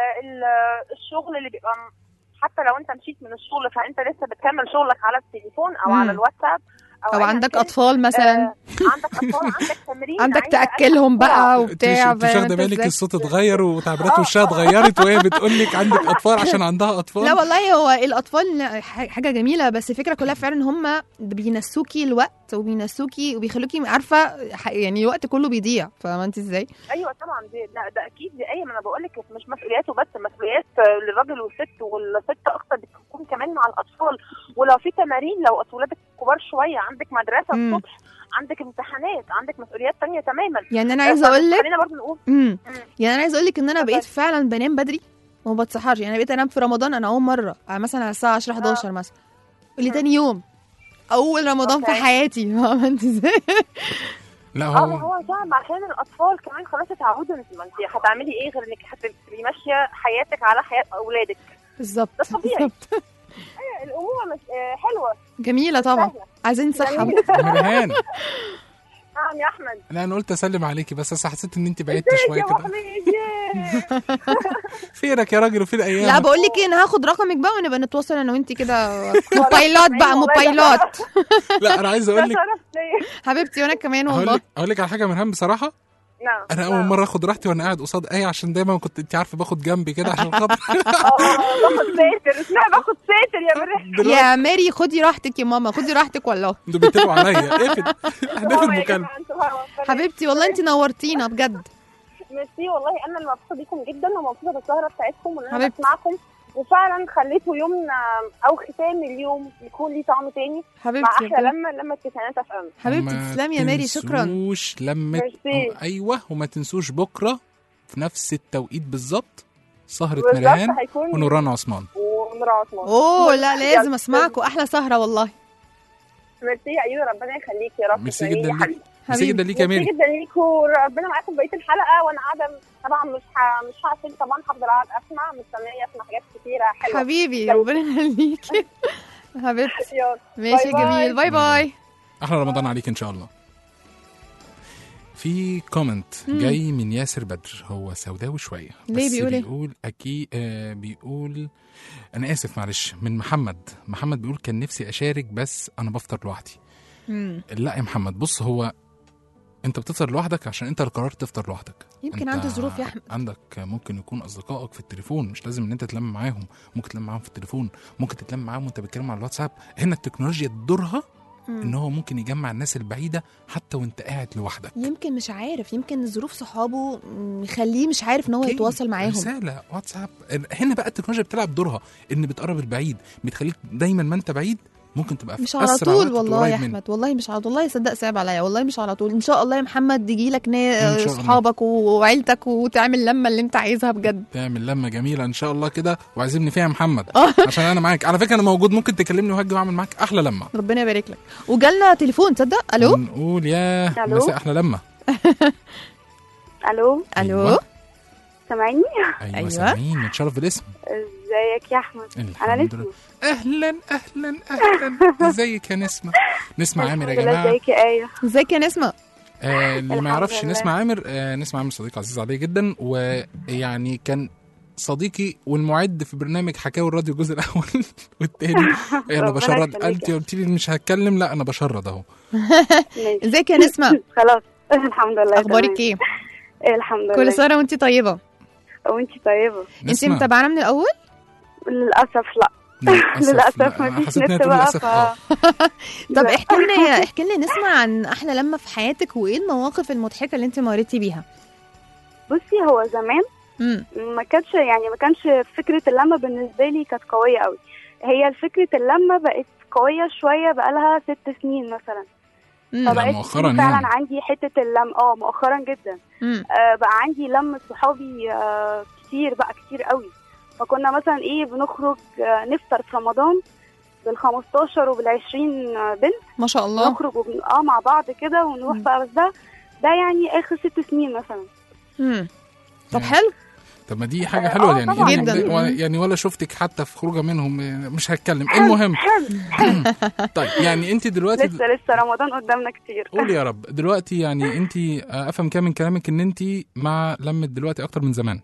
والشغل اللي بيبقى م- حتى لو انت مشيت من الشغل فانت لسه بتكمل شغلك على التليفون او مم. على الواتساب او أيا عندك كان. اطفال مثلا آه عندك اطفال عندك تمرين عندك عايزة أي تاكلهم بقى بسرعة. انت مش وبتاع انت مش فاهم واخده انت بالك ازاي؟ الصوت اتغير وتعبيرات وشها اتغيرت وهي بتقول لك عندك اطفال عشان عندها اطفال لا والله هو الاطفال ح- حاجه جميله بس الفكره كلها فعلا ان هم بينسوكي الوقت وبينسوكي وبيخلوكي عارفه ح- يعني الوقت كله بيضيع فاهمه انت ازاي ايوه طبعا دي ده, ده اكيد دي ايه ما انا بقول لك مش مسؤولياته بس مسؤوليات آه، للراجل والست والست اكتر بتكون كمان مع الاطفال ولو في تمارين لو اولادك كبار شويه عندك مدرسه مم. الصبح عندك امتحانات عندك مسؤوليات تانية تماما يعني انا عايزه اقول لك خلينا برضه نقول امم يعني انا عايزه اقول لك ان انا بقيت فعلا بنام بدري وما بتسحرش يعني بقيت انام في رمضان انا اول مره آه، مثلا على الساعه 10 11 مثلا اللي تاني يوم اول رمضان في أوكي. حياتي فاهمه انت ازاي لا اه هو هو صعب عشان الاطفال كمان خلاص اتعودوا انت ما انت هتعملي ايه غير انك هتبقي ماشيه حياتك على حياه اولادك بالظبط ده طبيعي. بالظبط. أيوة، الامومه مش آه، حلوه جميله طبعا سهلة. عايزين صحه جميلة. مرهان نعم يا احمد لا انا قلت اسلم عليكي بس أصل حسيت ان انت بعدت شويه يا كده محمد ياه. فينك يا راجل وفين الايام لا بقول لك ايه انا هاخد رقمك بقى ونبقى نتواصل انا وانت كده موبايلات بقى والله ده موبايلات لا انا عايز ده اقول لك شرف ليا حبيبتي وانا كمان هقول والله لك اقول لك على حاجه يا مرهان بصراحه نعم انا اول مره اخد راحتي وانا قاعد قصاد ايه عشان دايما كنت انت عارفه باخد جنبي كده عشان خاطر اه باخد ساتر اسمها باخد ساتر يا مريح يا ماري خدي راحتك يا ماما خدي راحتك والله انتوا بيتفقوا عليا اقفل هنقفل يا المكالمه جماعة، انتوا ربنا حبيبتي والله انت نورتينا بجد ميرسي والله انا اللي مبسوطه بيكم جدا ومبسوطه بالسهره بتاعتكم وان انا حبيبتي. بسمعكم وفعلا خليتوا يومنا او ختام اليوم يكون ليه طعم تاني مع حبيبتي احلى بجد. لما لما التسعينات اف ام حبيبتي وما تسلمي يا ماري شكرا تنسوش لما ميرسي. ايوه وما تنسوش بكره في نفس التوقيت بالظبط سهره بالظبط مرهان هيكون ونوران عثمان ونور عثمان اوه لا لازم اسمعكم احلى سهره والله ميرسي يا ايوه ربنا يخليك يا رب ميرسي تسلمي جدا يا ليك حبيبي ميرسي جدا ليك يا ميرسي ميري جدا ليكوا وربنا معاكم بقيه الحلقه وانا قاعده طبعا مش ه... مش هقفل طبعا هفضل قاعد اسمع مستنيه اسمع حاجات كتيره حلوه حبيبي ربنا يخليكي حبيبتي يلا. ماشي باي باي. جميل باي باي احلى رمضان عليك ان شاء الله في كومنت مم. جاي من ياسر بدر هو سوداوي شويه ليه بس بيقول إيه؟ بيقول اكيد آه بيقول انا اسف معلش من محمد محمد بيقول كان نفسي اشارك بس انا بفطر لوحدي مم. لا يا محمد بص هو انت بتفطر لوحدك عشان انت اللي قررت تفطر لوحدك يمكن انت عنده ظروف يا احمد عندك ممكن يكون اصدقائك في التليفون مش لازم ان انت تلم معاهم ممكن تلم معاهم في التليفون ممكن تتلم معاهم وانت بتتكلم على الواتساب هنا التكنولوجيا دورها مم. ان هو ممكن يجمع الناس البعيده حتى وانت قاعد لوحدك يمكن مش عارف يمكن ظروف صحابه مخليه مش عارف ان هو أوكي، يتواصل معاهم رساله واتساب هنا بقى التكنولوجيا بتلعب دورها ان بتقرب البعيد بتخليك دايما ما انت بعيد ممكن تبقى في مش على أسرع طول وقت والله قريب يا منه. احمد والله مش على والله صدق صعب عليا والله مش على طول ان شاء الله يا محمد يجي لك إن شاء الله. اصحابك وعيلتك وتعمل لما اللي انت عايزها بجد تعمل لمه جميله ان شاء الله كده وعزمني فيها يا محمد آه. عشان انا معاك على فكره انا موجود ممكن تكلمني وهجي واعمل معاك احلى لمه ربنا يبارك لك وجالنا تليفون تصدق الو نقول يا ألو؟ مساء احلى لمه الو الو أيوة. سامعيني ايوه, أيوة. سامعين نتشرف بالاسم ازيك يا احمد انا الحمد نسمة لله اهلا اهلا اهلا ازيك يا نسمه نسمه عامر يا الحمد لله، جماعه ازيك يا ايه ازيك يا نسمه آه اللي ما الحمد يعرفش لله. نسمه عامر آه نسمه عامر صديق عزيز عليه جدا ويعني كان صديقي والمعد في برنامج حكاوي الراديو الجزء الاول والتاني انا ربنا بشرد يخليك. انت قلت لي مش هتكلم لا انا بشرد اهو ماشي. ازيك يا نسمه خلاص الحمد لله اخبارك تمام. ايه الحمد لله كل سنه وانت طيبه وانت طيبه انت نسمة. متابعانا من الاول للاسف لا للاسف للاسف لا، أنا مفيش حسيت انها نت تقول بقى للاسف ف... اه طب لا. احكي لنا احكي لنا نسمع عن احلى لمه في حياتك وايه المواقف المضحكه اللي انت مريتي بيها بصي هو زمان امم ما كانش يعني ما كانش فكره اللمه بالنسبه لي كانت قويه قوي هي فكره اللمه بقت قويه شويه بقالها ست سنين مثلا مم. لا، فبقيت مؤخراً في فعلا يعني. عندي حته اللم اه مؤخرا جدا مم. آه بقى عندي لم صحابي آه كتير بقى كتير قوي فكنا مثلا ايه بنخرج آه نفطر في رمضان بال 15 وبال 20 آه، بنت ما شاء الله نخرج وبن... اه مع بعض كده ونروح مم. بقى بس ده ده يعني اخر ست سنين مثلا مم. طب يعني- حلو طب ما دي حاجه آه، حلوه آه، يعني طبعاً. يعني- جداً. ولا- يعني ولا شفتك حتى في خروجه منهم مش هتكلم المهم حلو طيب يعني انت دلوقتي لسه لسه رمضان قدامنا كتير قولي يا رب دلوقتي يعني انت افهم كده من كلامك ان انت مع لمة دلوقتي اكتر من زمان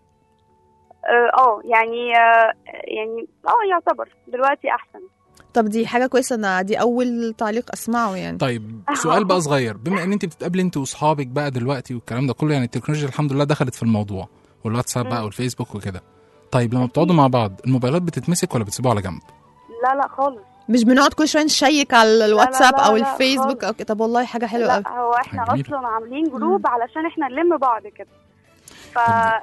اه آه، يعني آه يعني اه يعتبر دلوقتي احسن طب دي حاجه كويسه ان دي اول تعليق اسمعه يعني طيب سؤال بقى صغير بما ان انت بتتقابلي انت واصحابك بقى دلوقتي والكلام ده كله يعني التكنولوجيا الحمد لله دخلت في الموضوع والواتساب بقى مم. والفيسبوك وكده طيب لما بتقعدوا مع بعض الموبايلات بتتمسك ولا بتسيبوها على جنب لا لا خالص مش بنقعد كل شويه نشيك على الواتساب لا، او لا، الفيسبوك خالص. او كده طب والله حاجه حلوه قوي لا هو احنا حاجة جميلة. اصلا عاملين جروب علشان احنا نلم بعض كده ف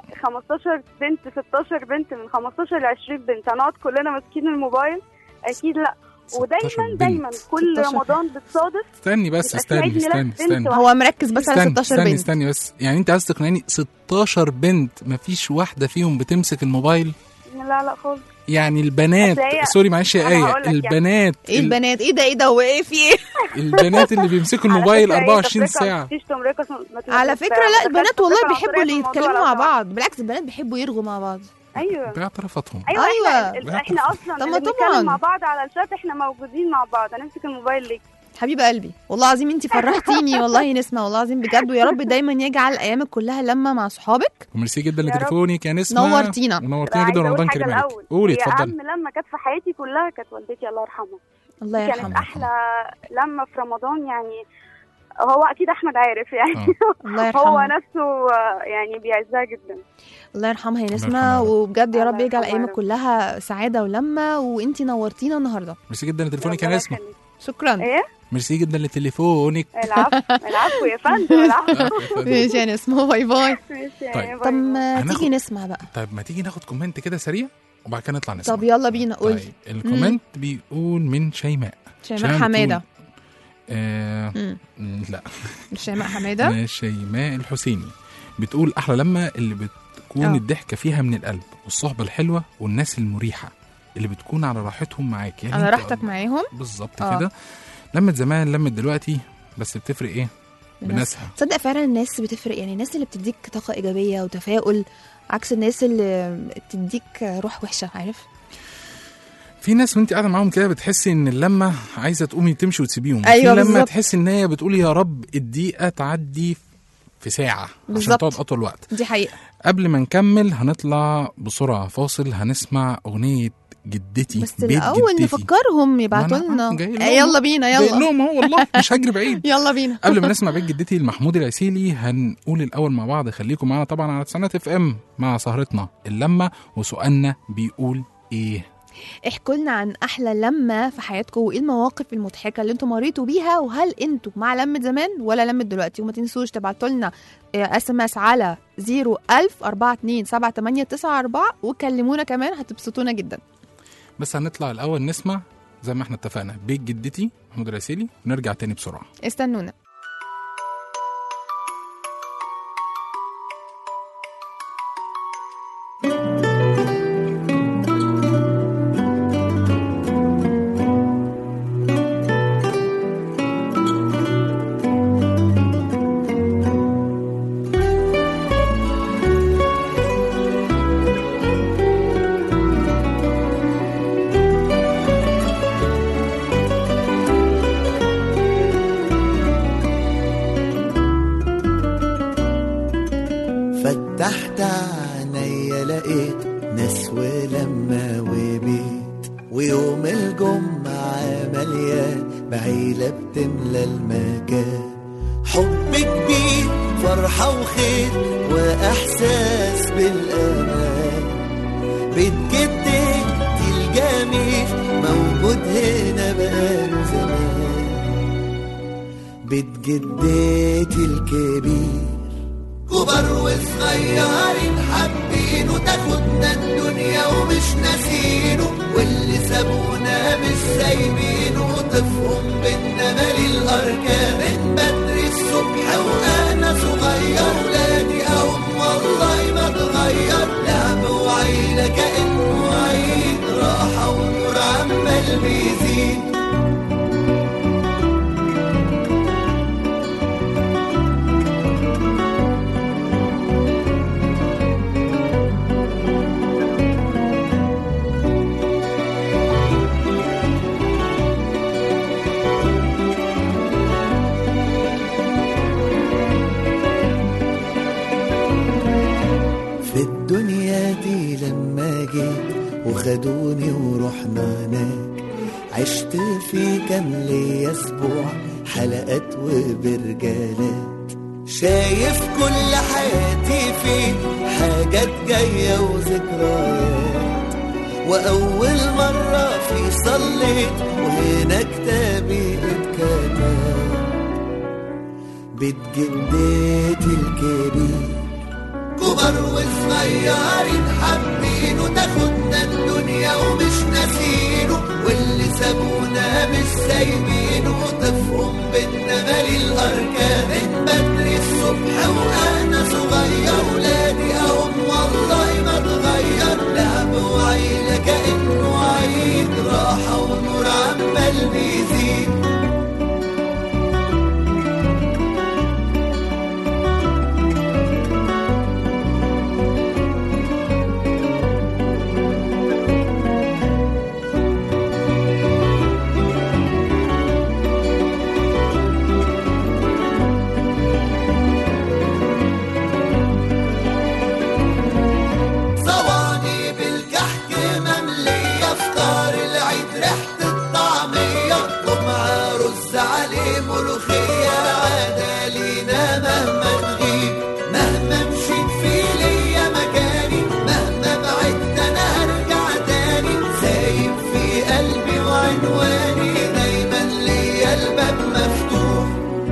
15 بنت 16 بنت من 15 ل 20 بنت هنقعد كلنا ماسكين الموبايل اكيد لا 16 ودايما بنت. دايما كل 16. رمضان بتصادف استني بس بيبقى في استني عيد ميلاد استني بنت استني واحدة. هو مركز بس على استني 16 استني بنت استني بس يعني انت عايز تقنعني 16 بنت مفيش واحده فيهم بتمسك الموبايل لا لا خالص يعني البنات أصل هي- سوري معلش يا أنا ايه هقول لك يعني. البنات ايه ال- البنات ايه ده ايه ده هو ايه في ايه البنات اللي بيمسكوا على الموبايل فكرة هي 24 تفرقة، ساعه مفيش تمركة، ما تبقاش- على فكره ما لا تبقاش البنات والله تفرقة بيحبوا عنصرية اللي في الموضوع يتكلموا لو مع سمحت. بعض بالعكس البنات بيحبوا يرغوا مع بعض ايوه باعترافاتهم ايوه أيوة. احنا ال- احنا اصلا طب ما اللي طبعاً. بنتكلم مع بعض على الشات احنا موجودين مع بعض هنمسك الموبايل ليه حبيبه قلبي والله العظيم انت فرحتيني والله نسمه والله العظيم بجد ويا رب دايما يجعل ايامك كلها لما مع صحابك وميرسي جدا يا رب. لتليفونك يا نسمه نورتينا. ونورتينا عايزة جدا أقول رمضان حاجة كريم عليك الأول. قولي هي اتفضلي اهم لما كانت في حياتي كلها كانت والدتي الله يرحمها الله دي كانت يرحمه احلى لما في رمضان يعني هو اكيد احمد عارف يعني آه. الله هو يرحمه نفسه آه، يعني بيعزها جدا الله يرحمها يا الله نسمه يرحمها. وبجد يا الله رب يجعل يرحمها يا ايامك رب. كلها سعاده ولمه وانت نورتينا النهارده ميرسي جدا لتليفونك يا ربنا نسمه يخليك. شكرا ايه ميرسي جدا لتليفونك العفو العفو يا فندم العفو ماشي يا نسمه باي باي ماشي طيب. باي طب باي. ما هناخد- تيجي نسمع بقى طيب ما تيجي ناخد كومنت كده سريع وبعد كده نطلع نسمع طب يلا بينا قولي طيب الكومنت بيقول من شيماء شيماء حماده بتقول- آه مم. م، لا مش شيماء حماده من شيماء الحسيني بتقول احلى لما اللي بتكون آه. الضحكه فيها من القلب والصحبه الحلوه والناس المريحه اللي بتكون على راحتهم معاك يعني على انت- راحتك معاهم بالظبط آه. كده لمت زمان لمت دلوقتي بس بتفرق ايه الناس- بناسها تصدق فعلا الناس بتفرق يعني الناس اللي بتديك طاقه ايجابيه وتفاؤل عكس الناس اللي بتديك روح وحشه عارف في ناس وانت قاعده معاهم كده بتحسي ان اللمه عايزه تقومي تمشي وتسيبيهم أيوة في لما بالظبط. تحس ان هي بتقول يا رب الدقيقه تعدي في ساعه عشان بالظبط. تقعد اطول وقت دي حقيقه قبل ما نكمل هنطلع بسرعه فاصل هنسمع اغنيه جدتي بس بيت الاول جدتي. نفكرهم يبعتوا ما أنا لنا جاي لهم آه، يلا بينا جاي يلا لهم اهو والله مش هجري بعيد يلا بينا قبل ما نسمع بيت جدتي لمحمود العسيلي هنقول الاول مع بعض خليكم معانا طبعا على تسعينات اف ام مع سهرتنا اللمه وسؤالنا بيقول ايه احكوا لنا عن احلى لمه في حياتكم وايه المواقف المضحكه اللي انتم مريتوا بيها وهل انتوا مع لمه زمان ولا لمه دلوقتي وما تنسوش تبعتوا لنا اس ام اس على 01000 427 وكلمونا كمان هتبسطونا جدا بس هنطلع الاول نسمع زي ما احنا اتفقنا بيت جدتي محمود العسيلي ونرجع تاني بسرعه استنونا فتحت عينيا لقيت ناس ولما وبيت ويوم الجمعة مليان بعيلة بتملى المكان حب كبير فرحة وخير وإحساس بالأمان بيت جدتي الجميل موجود هنا بقاله زمان بيت جدتي الكبير كبر وصغيرين حابينه تاخدنا الدنيا ومش ناسينه واللي سابونا مش سايبينه طفهم بينا مالي الاركان من بدري الصبح وانا صغير ولادي اهم والله ما اتغير لعب وعيلة كأنه عيد راحة ونور عمال بيزيد في الدنيا دي لما جيت وخدوني ورحنا هناك عشت في كام ليا اسبوع حلقات وبرجالات شايف كل حياتي فيه حاجات جاية وذكريات وأول مرة في صليت وهنا كتابي اتكتب بيت جدتي الكبير كبر وصغيرين حابينه تاخدنا الدنيا ومش ناسينه واللي سابونا مش سايبينه طفهم بينا مالي الاركان من بدري الصبح وانا صغير ولادي اهم والله ما اتغير لعب وعيلة كأنه عيد راحة ونور عمال بيزيد صواني بالكحك مملية فطار العيد ريحة الطعمية ومع رز عليه ملوخية عادة لينا مهما نغيب مهما مشيت في ليا مكاني مهما بعدت أنا هرجع تاني سايب في قلبي وعنواني دايما ليا الباب مفتوح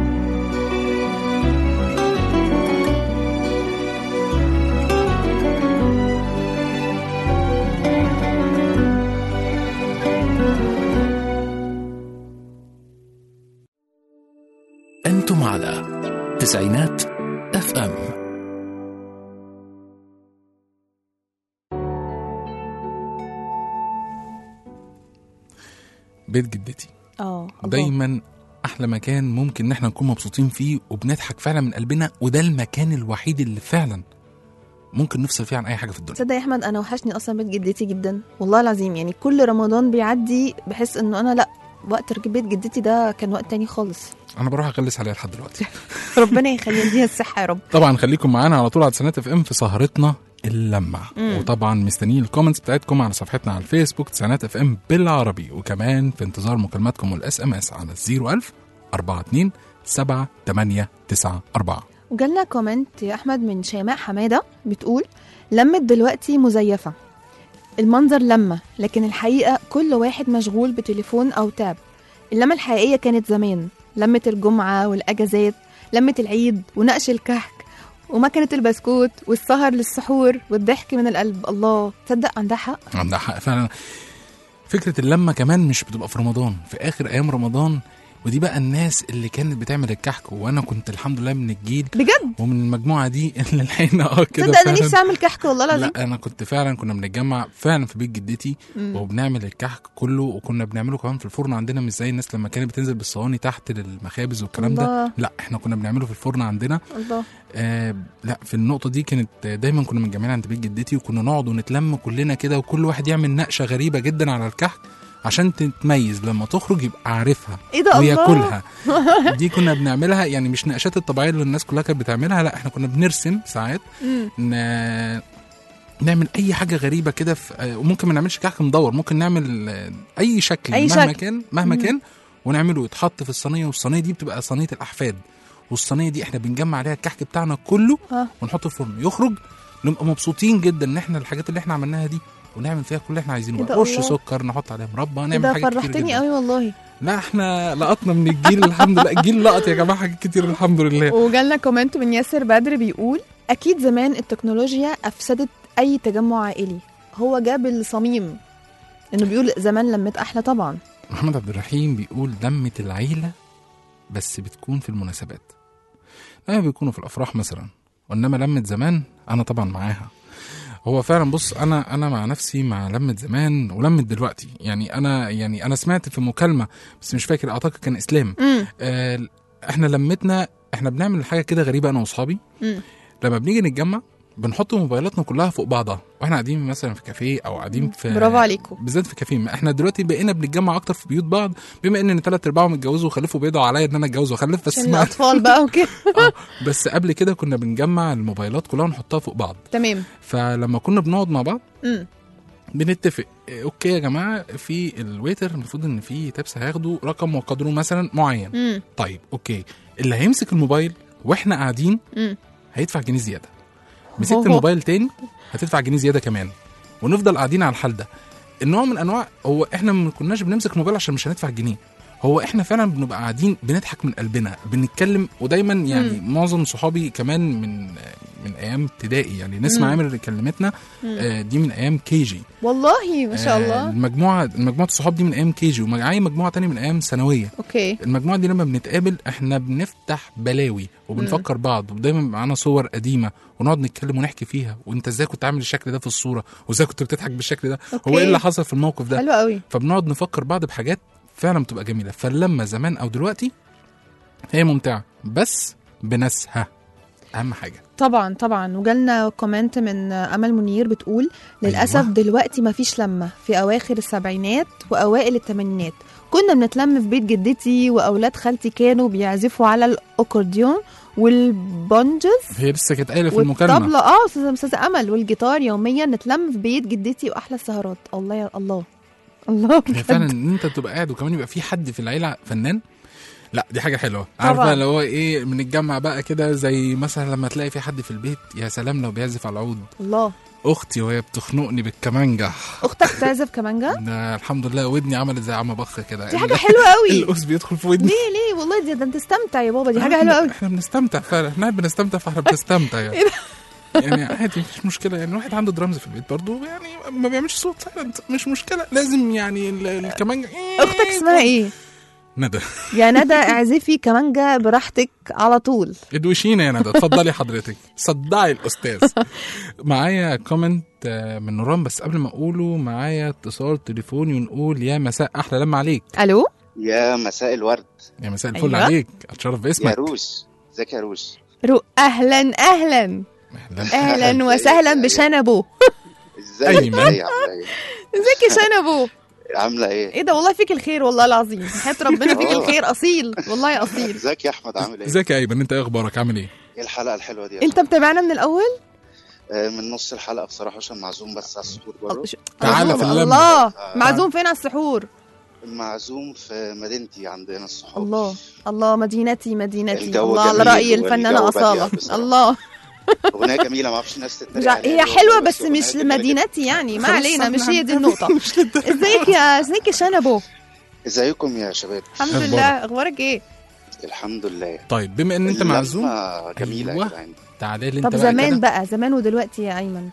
أنتم على تسعينات اف ام بيت جدتي اه الله. دايما احلى مكان ممكن ان احنا نكون مبسوطين فيه وبنضحك فعلا من قلبنا وده المكان الوحيد اللي فعلا ممكن نفصل فيه عن اي حاجه في الدنيا تصدق يا احمد انا وحشني اصلا بيت جدتي جدا والله العظيم يعني كل رمضان بيعدي بحس انه انا لا وقت بيت جدتي ده كان وقت تاني خالص انا بروح اغلس عليها لحد دلوقتي ربنا يخلي يديها الصحه يا رب طبعا خليكم معانا على طول على سنات اف ام في سهرتنا اللمع مم. وطبعا مستنيين الكومنتس بتاعتكم على صفحتنا على الفيسبوك تسعينات اف ام بالعربي وكمان في انتظار مكالماتكم والاس ام اس على 01000 42 7 8 9 4 وجالنا كومنت يا احمد من شيماء حماده بتقول لمت دلوقتي مزيفه المنظر لمه لكن الحقيقه كل واحد مشغول بتليفون او تاب اللمه الحقيقيه كانت زمان لمه الجمعه والاجازات لمه العيد ونقش الكحك ومكنه البسكوت والسهر للسحور والضحك من القلب الله تصدق عندها حق عندها حق فعلا فكره اللمه كمان مش بتبقى في رمضان في اخر ايام رمضان ودي بقى الناس اللي كانت بتعمل الكحك وانا كنت الحمد لله من الجيل بجد ومن المجموعه دي اللي لحقنا اه كده تصدق انا فعلاً. نفسي اعمل كحك والله العظيم لا انا كنت فعلا كنا بنتجمع فعلا في بيت جدتي مم. وبنعمل الكحك كله وكنا بنعمله كمان في الفرن عندنا مش زي الناس لما كانت بتنزل بالصواني تحت للمخابز والكلام ده الله. لا احنا كنا بنعمله في الفرن عندنا الله آه لا في النقطه دي كانت دايما كنا متجمعين عند بيت جدتي وكنا نقعد ونتلم كلنا كده وكل واحد يعمل نقشه غريبه جدا على الكحك عشان تتميز لما تخرج يبقى عارفها ايه ده الله وياكلها دي كنا بنعملها يعني مش نقشات الطبيعيه اللي الناس كلها كانت بتعملها لا احنا كنا بنرسم ساعات مم. ن... نعمل اي حاجه غريبه كده في آه، وممكن ما نعملش كحك مدور ممكن نعمل آه، اي شكل أي مهما شكل. كان مهما مم. كان ونعمله يتحط في الصينيه والصينيه دي بتبقى صينيه الاحفاد والصينيه دي احنا بنجمع عليها الكحك بتاعنا كله اه ونحطه في الفرن يخرج نبقى مبسوطين جدا ان احنا الحاجات اللي احنا عملناها دي ونعمل فيها كل اللي احنا عايزينه إيه بقى ده رش الله. سكر نحط عليها مربى إيه نعمل ده حاجات كتير فرحتني جدا قوي والله لا احنا لقطنا من الجيل الحمد لله الجيل لقط يا جماعه حاجات كتير الحمد لله وجالنا كومنت من ياسر بدر بيقول اكيد زمان التكنولوجيا افسدت اي تجمع عائلي هو جاب الصميم انه بيقول زمان لمت احلى طبعا محمد عبد الرحيم بيقول لمة العيلة بس بتكون في المناسبات لما بيكونوا في الأفراح مثلا وإنما لمة زمان أنا طبعا معاها هو فعلا بص انا انا مع نفسي مع لمة زمان ولمة دلوقتي يعني انا يعني انا سمعت في مكالمه بس مش فاكر اعتقد كان اسلام مم. آه احنا لمتنا احنا بنعمل حاجه كده غريبه انا واصحابي مم. لما بنيجي نتجمع بنحط موبايلاتنا كلها فوق بعضها واحنا قاعدين مثلا في كافيه او قاعدين في برافو عليكم بالذات في كافيه احنا دلوقتي بقينا بنتجمع اكتر في بيوت بعض بما ان ثلاث ارباعهم اتجوزوا وخلفوا بيدعوا عليا ان انا اتجوز واخلف بس عشان ما الاطفال بقى وكده بس قبل كده كنا بنجمع الموبايلات كلها ونحطها فوق بعض تمام فلما كنا بنقعد مع بعض مم. بنتفق إيه، اوكي يا جماعه في الويتر المفروض ان في تبس هياخدوا رقم وقدره مثلا معين مم. طيب اوكي اللي هيمسك الموبايل واحنا قاعدين مم. هيدفع جنيه زياده مسكت هو- الموبايل تاني هتدفع جنيه زياده كمان ونفضل قاعدين على الحال ده النوع من انواع هو احنا ما كناش بنمسك الموبايل عشان مش هندفع جنيه هو احنا فعلا بنبقى قاعدين بنضحك من قلبنا بنتكلم ودايما يعني مم. معظم صحابي كمان من من ايام ابتدائي يعني نسمع مم. عامر اللي كلمتنا مم. آه، دي من ايام كي جي والله ما شاء آه، الله المجموعه المجموعه الصحاب دي من ايام كي جي ومعايا مجموعه تانية من ايام ثانويه اوكي المجموعه دي لما بنتقابل احنا بنفتح بلاوي وبنفكر بعض ودايما معانا صور قديمه ونقعد نتكلم ونحكي فيها وانت ازاي كنت عامل الشكل ده في الصوره وازاي كنت بتضحك بالشكل ده أوكي. هو ايه اللي حصل في الموقف ده حلو قوي فبنقعد نفكر بعض بحاجات فعلا بتبقى جميله فلما زمان او دلوقتي هي ممتعه بس بناسها اهم حاجه طبعا طبعا وجالنا كومنت من امل منير بتقول للاسف أيوة. دلوقتي ما فيش لمه في اواخر السبعينات واوائل الثمانينات كنا بنتلم في بيت جدتي واولاد خالتي كانوا بيعزفوا على الاكورديون والبونجز هي لسه كانت قايله في المكالمه والطبلة اه استاذه استاذه امل والجيتار يوميا نتلم في بيت جدتي واحلى السهرات الله يا الله الله هي بجد. فعلا ان انت تبقى قاعد وكمان يبقى في حد في العيله فنان لا دي حاجه حلوه طبعاً. عارفه اللي هو ايه بنتجمع بقى كده زي مثلا لما تلاقي في حد في البيت يا سلام لو بيعزف على العود الله اختي وهي بتخنقني بالكمانجه اختك تعزف كمانجا ده الحمد لله ودني عملت زي عم بخ كده دي حاجه حلوه قوي القوس بيدخل في ودني ليه ليه والله دي ده انت استمتع يا بابا دي حاجه حلوه قوي احنا بنستمتع فعلا احنا بنستمتع فاحنا بنستمتع يعني إيه يعني عادي مفيش مشكله يعني الواحد عنده درامز في البيت برضه يعني ما بيعملش صوت سايلنت مش مشكله لازم يعني ال- الكمانجه اختك اسمها ايه ندى يا ندى اعزفي كمانجا براحتك على طول ادوشينا يا ندى اتفضلي حضرتك صدعي الاستاذ معايا كومنت آه، من نوران بس قبل ما اقوله معايا اتصال تليفوني ونقول يا مساء احلى لما عليك الو يا مساء الورد يا مساء الفل أيوة. عليك اتشرف يا باسمك روش ازيك يا روش رو اهلا اهلا اهلا وسهلا بشنبو ازيك أيمن. ازيك عامله ايه ازيك يا شنبو عامله ايه ايه ده والله فيك الخير والله العظيم حياة ربنا فيك آه. الخير اصيل والله اصيل ازيك يا احمد عامل ايه ازيك يا ايمن انت ايه اخبارك عامل ايه ايه الحلقه الحلوه دي يا انت متابعنا من الاول آه، من نص الحلقه بصراحه عشان معزوم بس على السحور بره تعالى في اللمة. الله آه. معزوم فين على السحور معزوم في مدينتي عندنا الصحاب الله الله مدينتي مدينتي الجو الله على جميل رأي الفنانة والجو بديع أصالة بصراحة. الله اغنيه جميله ما اعرفش الناس مش تتريق ع- عليها هي ليه حلوة والله، بس أغنية مش جميلة جدا. لمدينتي يعني ما خلاص علينا مش احنا هي دي هنعمل- النقطة مش للدرجة. ازيك يا ازيك يا شنبو ازيكم يا شباب الحمد أخبارك؟ لله اخبارك ايه الحمد لله طيب بما ان انت اللمة معزوم جميله أيوة. يا جدعان تعالى لي انت طب بقى زمان كده. بقى زمان ودلوقتي يا ايمن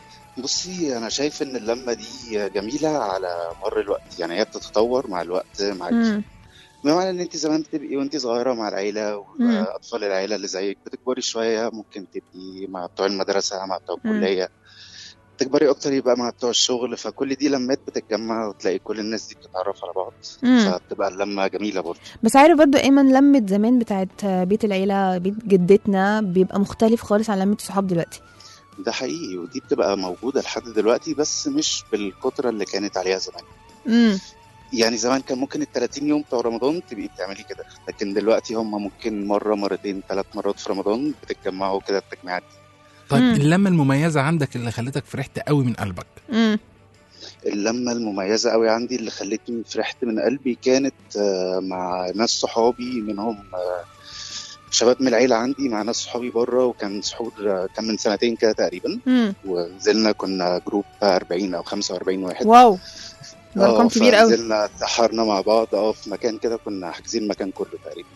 بصي انا شايف ان اللمه دي جميله على مر الوقت يعني هي بتتطور مع الوقت معاكي مم. بمعنى ان انت زمان بتبقي وانت صغيره مع العيله مم. واطفال العيله اللي زيك بتكبري شويه ممكن تبقي مع بتوع المدرسه مع بتوع مم. الكليه تكبري اكتر يبقى مع بتوع الشغل فكل دي لمات بتتجمع وتلاقي كل الناس دي بتتعرف على بعض مم. فبتبقى اللمه جميله برضه بس عارف برضو ايمن لمة زمان بتاعت بيت العيلة بيت جدتنا بيبقى مختلف خالص عن لمة الصحاب دلوقتي ده حقيقي ودي بتبقى موجوده لحد دلوقتي بس مش بالكتره اللي كانت عليها زمان امم يعني زمان كان ممكن ال 30 يوم بتوع رمضان تبقي بتعملي كده لكن دلوقتي هم ممكن مره مرتين ثلاث مرات في رمضان بتتجمعوا كده التجميعات دي طيب مم. اللمه المميزه عندك اللي خلتك فرحت قوي من قلبك امم اللمة المميزة قوي عندي اللي خلتني فرحت من قلبي كانت آه، مع ناس صحابي منهم آه، شباب من العيلة عندي مع ناس صحابي بره وكان سحور آه، كان من سنتين كده تقريبا امم ونزلنا كنا جروب 40 أو 45 واحد واو ده آه، رقم كبير قوي فنزلنا اتسحرنا مع بعض اه في مكان كده كنا حاجزين المكان كله تقريبا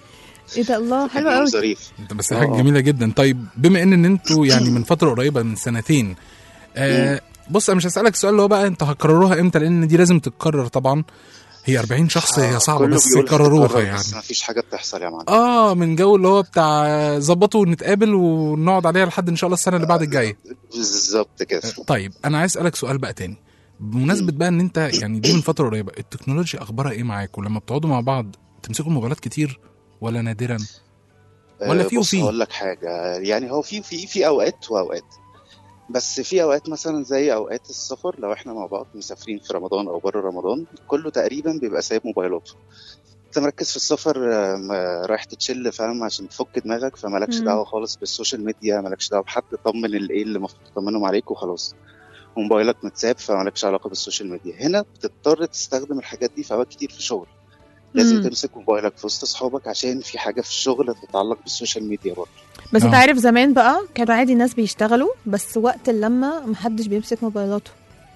ايه ده الله حلو كان يوم قوي ظريف انت بس حاجه جميله جدا طيب بما ان ان انتوا يعني من فتره قريبه من سنتين آه بص انا مش هسالك السؤال اللي هو بقى انتوا هتكرروها امتى لان دي لازم تتكرر طبعا هي 40 شخص هي صعبه كله بس بيقول يكرروها هتتكرر، يعني بس ما فيش حاجه بتحصل يا معلم اه من جو اللي هو بتاع ظبطوا ونتقابل ونقعد عليها لحد ان شاء الله السنه اللي بعد الجايه بالظبط كده طيب انا عايز اسالك سؤال بقى تاني بمناسبه بقى ان انت يعني دي من فتره قريبه التكنولوجيا اخبارها ايه معاك ولما بتقعدوا مع بعض تمسكوا الموبايلات كتير ولا نادرا ولا آه، في بص وفي هقول لك حاجه يعني هو في في في اوقات واوقات بس في اوقات مثلا زي اوقات السفر لو احنا مع بعض مسافرين في رمضان او بره رمضان كله تقريبا بيبقى سايب موبايلاته انت مركز في السفر آه، ما- رايح تتشل فاهم عشان تفك دماغك فمالكش مم. دعوه خالص بالسوشيال ميديا مالكش دعوه بحد طمن الايه اللي المفروض تطمنهم عليك وخلاص وموبايلك متساب فمالكش علاقه بالسوشيال ميديا هنا بتضطر تستخدم الحاجات دي في اوقات كتير في شغل لازم مم. تمسك موبايلك في وسط اصحابك عشان في حاجه في الشغل تتعلق بالسوشيال ميديا برضه بس انت آه. عارف زمان بقى كانوا عادي الناس بيشتغلوا بس وقت اللمه محدش بيمسك موبايلاته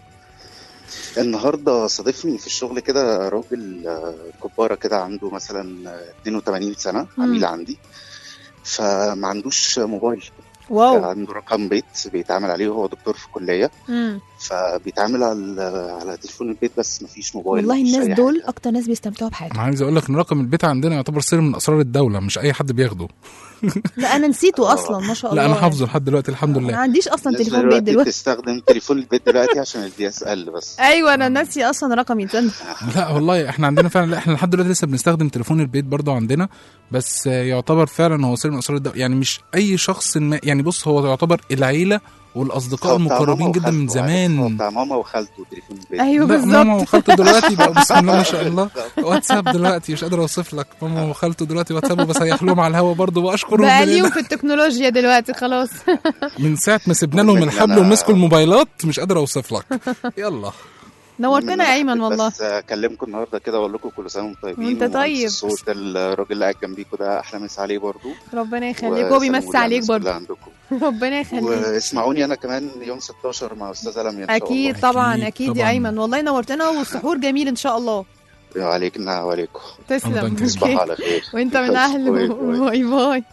النهارده صادفني في الشغل كده راجل آه، كبارة كده عنده مثلا آه، 82 سنة مم. عميل عندي فما عندوش موبايل واو. عنده رقم بيت بيتعامل عليه وهو دكتور في كلية مم. فبيتعامل على على تليفون البيت بس مفيش موبايل والله مفيش الناس أي دول اكتر ناس بيستمتعوا بحياتهم انا عايز اقول لك ان رقم البيت عندنا يعتبر سر من اسرار الدوله مش اي حد بياخده لا انا نسيته اصلا ما شاء الله لا انا يعني. حافظه لحد دلوقتي الحمد انا ما لله عنديش اصلا الناس تليفون بيت دلوقتي تستخدم تليفون البيت دلوقتي عشان الدي اس ال بس ايوه انا ناسي اصلا رقمي استنى لا والله احنا عندنا فعلا لا احنا لحد دلوقتي لسه بنستخدم تليفون البيت برضو عندنا بس آه، يعتبر فعلا هو سر من اسرار الدوله يعني مش اي شخص ما يعني بص هو يعتبر العيله والاصدقاء هو بتاع ماما المقربين جدا من وخالته، عارف؟ هو زمان بتاع ماما وخالته تليفون البيت أيوه لا بالظبط. ماما وخالته دلوقتي بقى بسم الله ما شاء الله واتساب دلوقتي مش قادر اوصف لك ماما وخالته دلوقتي واتساب وبسيح لهم على الهوا برضه واشكرهم بقى من ليهم هنا. في التكنولوجيا دلوقتي خلاص من ساعه ما سيبنا لهم لك الحبل أنا- ومسكوا الموبايلات مش قادر اوصف لك يلا نورتنا يا ايمن والله بس اكلمكم النهارده كده واقول لكم كل سنه وانتم طيبين وأنت ومهندس طيب. الصوت الراجل اللي قاعد جنبيكم ده احلى مسا عليه برضو ربنا يخليك وسلام هو بيمسي ولله عليك الناس برضه كلها عندكم ربنا يخليك واسمعوني انا كمان يوم 16 مع استاذ لميا ان شاء الله اكيد طبعا أكيد اكيد يا طبعاً. ايمن والله نورتنا والسحور جميل ان شاء الله عليكنا وعليكم تسلم تصبحوا أوكي. على خير وانت من اهل باي باي. باي باي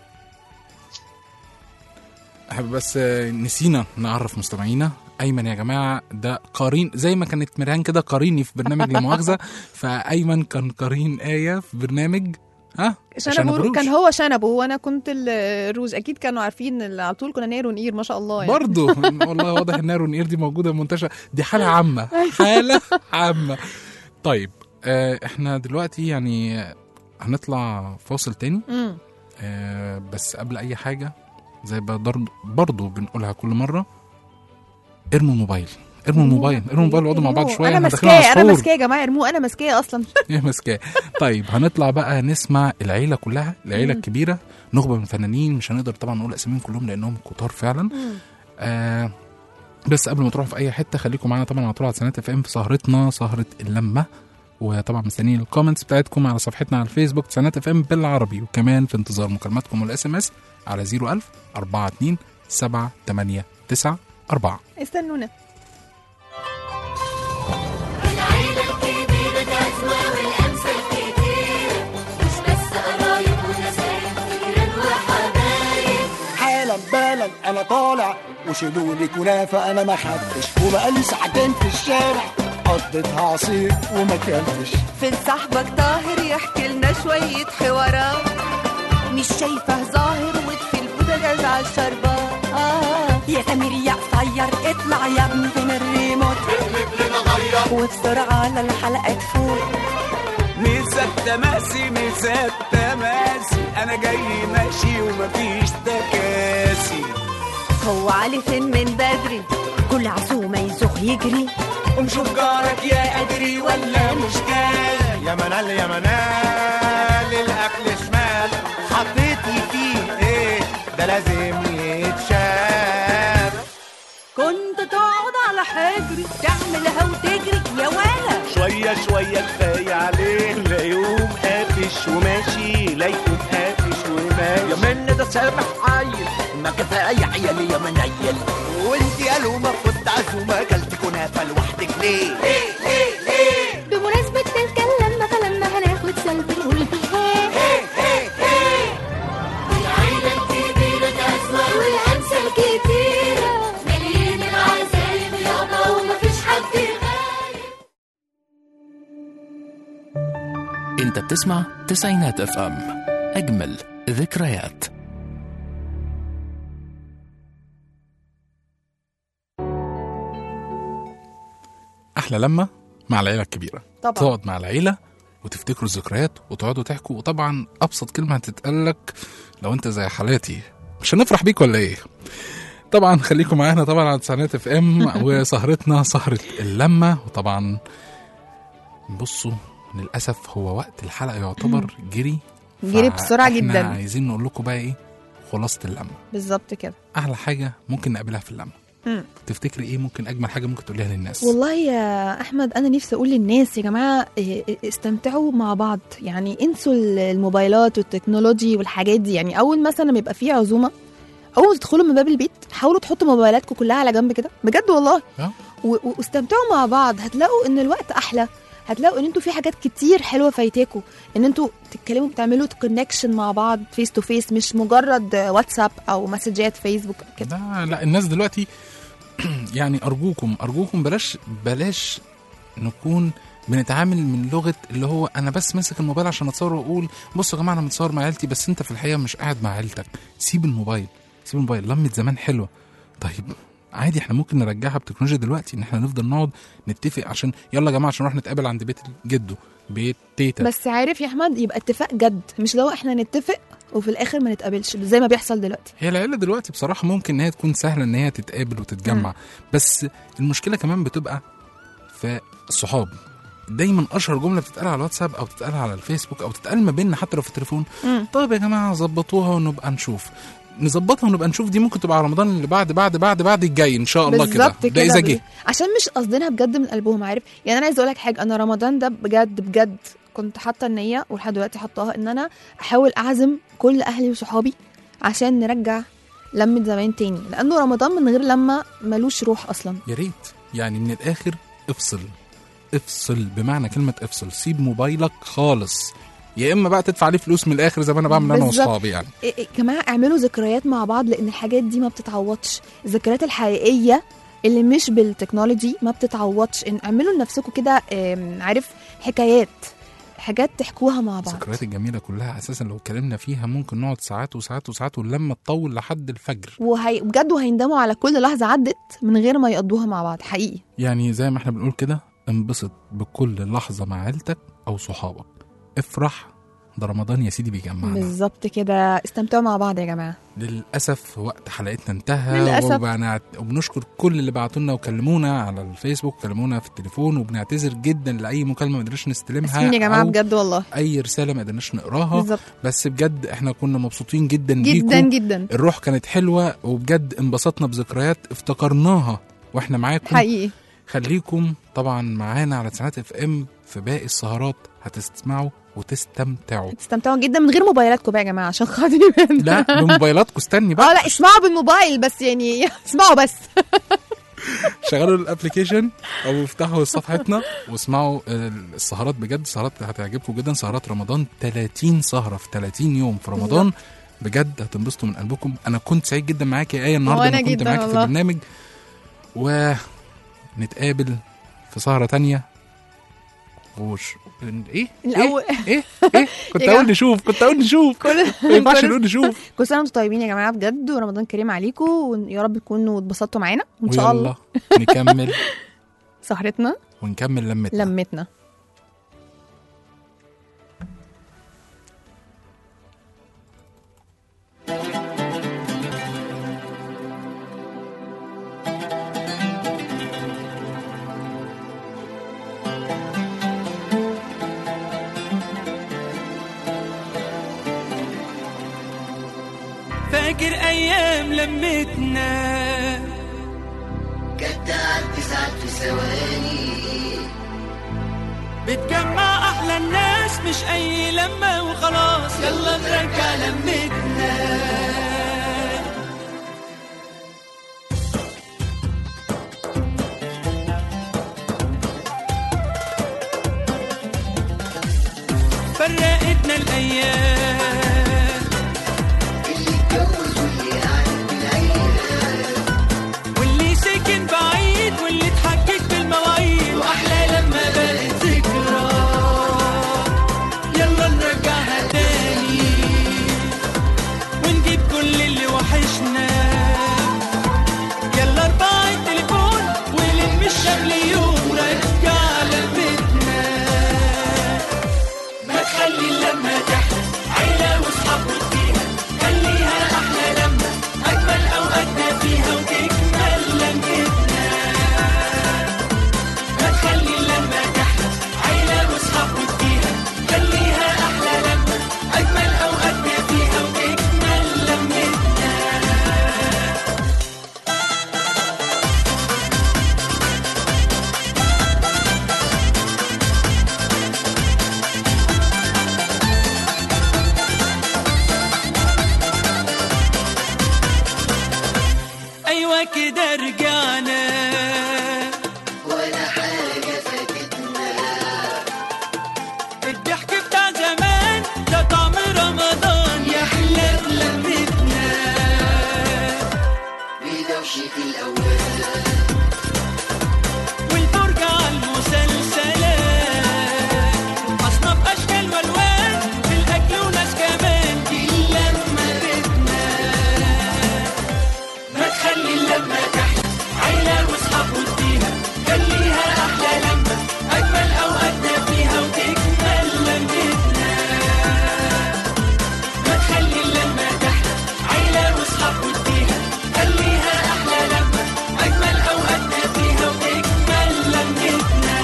احب بس آه، نسينا نعرف مستمعينا ايمن يا جماعه ده قرين زي ما كانت مرهان كده قريني في برنامج لمؤاخذه فايمن كان قرين ايه في برنامج ها شنبه روج. كان هو شنبه وانا كنت ال- الروج اكيد كانوا عارفين ال- على طول كنا نير ونقير ما شاء الله يعني برضه والله واضح ان نار ونقير دي موجوده منتشره دي حاله عامه حاله عامه طيب آه احنا دلوقتي يعني هنطلع فاصل تاني مم. آه بس قبل اي حاجه زي برضه برضه بنقولها كل مره ارموا الموبايل ارموا الموبايل ارموا الموبايل واقعدوا مع بعض ارموه. شويه انا احنا داخلين ماسكاه على انا السحور. ماسكاه يا جماعه ارموه انا ماسكاه اصلا ايه ماسكاه طيب هنطلع بقى نسمع العيله كلها العيله مم. الكبيره نخبه من فنانين مش هنقدر طبعا نقول اساميهم كلهم لانهم كتار فعلا آه بس قبل ما تروحوا في اي حته خليكم معانا طبعا على طول على سنات اف ام في سهرتنا سهره اللمه وطبعا مستنيين الكومنتس بتاعتكم على صفحتنا على الفيسبوك سنات اف ام بالعربي وكمان في انتظار مكالماتكم والاس ام اس على 01000 42 7 8 9 4 استنونا العيلة الكبيرة ده أزواج والأمثال كتير مش بس قرايب ونسايب جيران وحبايب حالا بالا انا طالع وشيلوا لي كنافه انا ما خدتش وبقالي ساعتين في الشارع قضيتها عصير وما كلتش فين صاحبك طاهر يحكي لنا شوية حوارات مش شايفه ظاهر وفي البوتاجاز على الشربات آه. يا سمير يا قصير اطلع يا ابني فين الريموت وبسرعة على الحلقة تفوت ميزة تماسي ميزة تماسي انا جاي ماشي ومفيش تكاسي هو علي فين من بدري كل عزومة يزوغ يجري ومشوف جارك يا قدري ولا مش جاي يا منال يا منال الاكل شمال حطيتي فيه ايه ده لازم يتشاف كنت تقعد على حجري تعملها وتجري يا ولا شوية شوية كفاية عليه لا يوم قافش وماشي لا يقوم قافش وماشي يا من ده سامح عيل ما كفايه عيالي يا منيل وانت يا لومه كنت عزومه اكلت كنافه لوحدك ليه؟ ليه ليه ليه؟ بمناسبة تلك اللمة فلما هناخد سلفي نقول هي هي هي انت بتسمع تسعينات اف ام اجمل ذكريات احلى لما مع العيله الكبيره طبعا. تقعد مع العيله وتفتكروا الذكريات وتقعدوا تحكوا وطبعا ابسط كلمه هتتقال لك لو انت زي حالاتي مش هنفرح بيك ولا ايه طبعا خليكم معانا طبعا على تسعينات اف ام وسهرتنا سهره اللمه وطبعا بصوا للاسف هو وقت الحلقه يعتبر جري جري بسرعة فإحنا جدا. عايزين نقول لكم بقى ايه خلاصه اللمه بالظبط كده احلى حاجه ممكن نقابلها في اللمه مم. تفتكري ايه ممكن اجمل حاجه ممكن تقوليها للناس والله يا احمد انا نفسي اقول للناس يا جماعه إيه، إيه، استمتعوا مع بعض يعني انسوا الموبايلات والتكنولوجي والحاجات دي يعني اول مثلا لما يبقى في عزومه اول ما تدخلوا من باب البيت حاولوا تحطوا موبايلاتكم كلها على جنب كده بجد والله آه. و- و- واستمتعوا مع بعض هتلاقوا ان الوقت احلى هتلاقوا ان انتوا في حاجات كتير حلوه فايتاكوا ان انتوا تتكلموا بتعملوا كونكشن مع بعض فيس تو فيس مش مجرد واتساب او مسجات فيسبوك كده لا لا الناس دلوقتي يعني ارجوكم ارجوكم بلاش بلاش نكون بنتعامل من لغه اللي هو انا بس ماسك الموبايل عشان اتصور واقول بصوا يا جماعه انا متصور مع عيلتي بس انت في الحقيقه مش قاعد مع عيلتك سيب الموبايل سيب الموبايل لمة زمان حلوه طيب عادي احنا ممكن نرجعها بتكنولوجيا دلوقتي ان احنا نفضل نقعد نتفق عشان يلا يا جماعه عشان نروح نتقابل عند بيت جده بيت تيتا بس عارف يا احمد يبقى اتفاق جد مش لو احنا نتفق وفي الاخر ما نتقابلش زي ما بيحصل دلوقتي هي العيله دلوقتي بصراحه ممكن ان هي تكون سهله ان هي تتقابل وتتجمع مم. بس المشكله كمان بتبقى في الصحاب دايما اشهر جمله بتتقال على الواتساب او بتتقال على الفيسبوك او بتتقال ما بيننا حتى لو في التليفون مم. طيب يا جماعه ظبطوها ونبقى نشوف نظبطها ونبقى نشوف دي ممكن تبقى على رمضان اللي بعد بعد بعد بعد الجاي ان شاء الله كده بالظبط ده اذا بال- جه عشان مش قصدينها بجد من قلبهم عارف يعني انا عايزه اقول لك حاجه انا رمضان ده بجد بجد كنت حاطه النيه ولحد دلوقتي حطاها ان انا احاول اعزم كل اهلي وصحابي عشان نرجع لمة زمان تاني لانه رمضان من غير لمة ملوش روح اصلا يا ريت يعني من الاخر افصل افصل بمعنى كلمه افصل سيب موبايلك خالص يا اما بقى تدفع عليه فلوس من الاخر زي ما انا بعمل انا بالظبط. واصحابي يعني إيه إيه جماعه اعملوا ذكريات مع بعض لان الحاجات دي ما بتتعوضش الذكريات الحقيقيه اللي مش بالتكنولوجي ما بتتعوضش إن اعملوا لنفسكم كده آم، عارف حكايات حاجات تحكوها مع بعض الذكريات الجميله كلها اساسا لو اتكلمنا فيها ممكن نقعد ساعات وساعات وساعات ولما تطول لحد الفجر وهي بجد وهيندموا على كل لحظه عدت من غير ما يقضوها مع بعض حقيقي يعني زي ما احنا بنقول كده انبسط بكل لحظه مع عيلتك او صحابك افرح ده رمضان يا سيدي بيجمعنا بالظبط كده استمتعوا مع بعض يا جماعه للاسف وقت حلقتنا انتهى للأسف. وبنعت- وبنشكر كل اللي بعتوا لنا وكلمونا على الفيسبوك كلمونا في التليفون وبنعتذر جدا لاي مكالمه ما قدرناش نستلمها اسفين يا جماعه أو بجد والله اي رساله ما قدرناش نقراها بالظبط. بس بجد احنا كنا مبسوطين جدا جدا بيكم جدا الروح كانت حلوه وبجد انبسطنا بذكريات افتكرناها واحنا معاكم حقيقي خليكم طبعا معانا على تسعينات اف ام في باقي السهرات هتسمعوا وتستمتعوا استمتعوا جدا من غير موبايلاتكم بقى يا جماعه عشان خاطري لا بموبايلاتكم استني بقى اه لا اسمعوا بالموبايل بس يعني اسمعوا بس شغلوا الابلكيشن او افتحوا صفحتنا واسمعوا السهرات بجد السهرات هتعجبكم جدا سهرات رمضان 30 سهره في 30 يوم في رمضان بجد هتنبسطوا من قلبكم انا كنت سعيد جدا معاك يا ايه النهارده وأنا انا كنت جداً معاك في والله. البرنامج ونتقابل في سهره تانية وش ايه الأول ايه ايه كنت يا اقول جماعة. نشوف كنت اقول نشوف كل ما ينفعش كل- نقول نشوف كل سنه وانتم طيبين يا جماعه بجد ورمضان كريم عليكم ويا رب تكونوا اتبسطتوا معانا وان شاء الله ويلا نكمل سهرتنا ونكمل لمتنا لمتنا فاكر ايام لمتنا كانت تعدي ساعات في ثواني بتجمع احلى الناس مش اي لمه وخلاص يلا نرجع لمتنا فرقتنا الايام اللي اتجوز واللي قاعد بالعيال واللي سكن بعيد واللي اتحجج بالمواعيد واحلى لما بقت ذكرى يلا لما كده رجعنا ولا حاجة فاتتنا الضحك بتاع زمان ده طعم رمضان يا حلة لمتنا بدوشة الأوان والفرجة على المسلسلات أصناف أشكال وألوان في الأكل وناس كمان دي اللمة بيتنا ما تخلي اللمة تحت عيلة وأصحاب وديها خليها أحلى لمة أجمل أوقاتنا فيها وتكمل لمتنا ما تخلي اللمة تحت عيلة وأصحاب وديها خليها أحلى لمة أجمل أوقاتنا فيها وتكمل لمتنا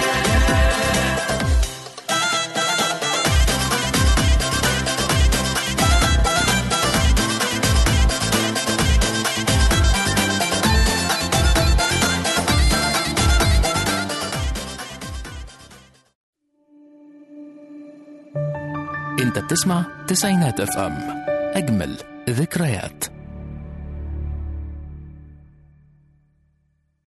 انت بتسمع تسعينات اف ام اجمل ذكريات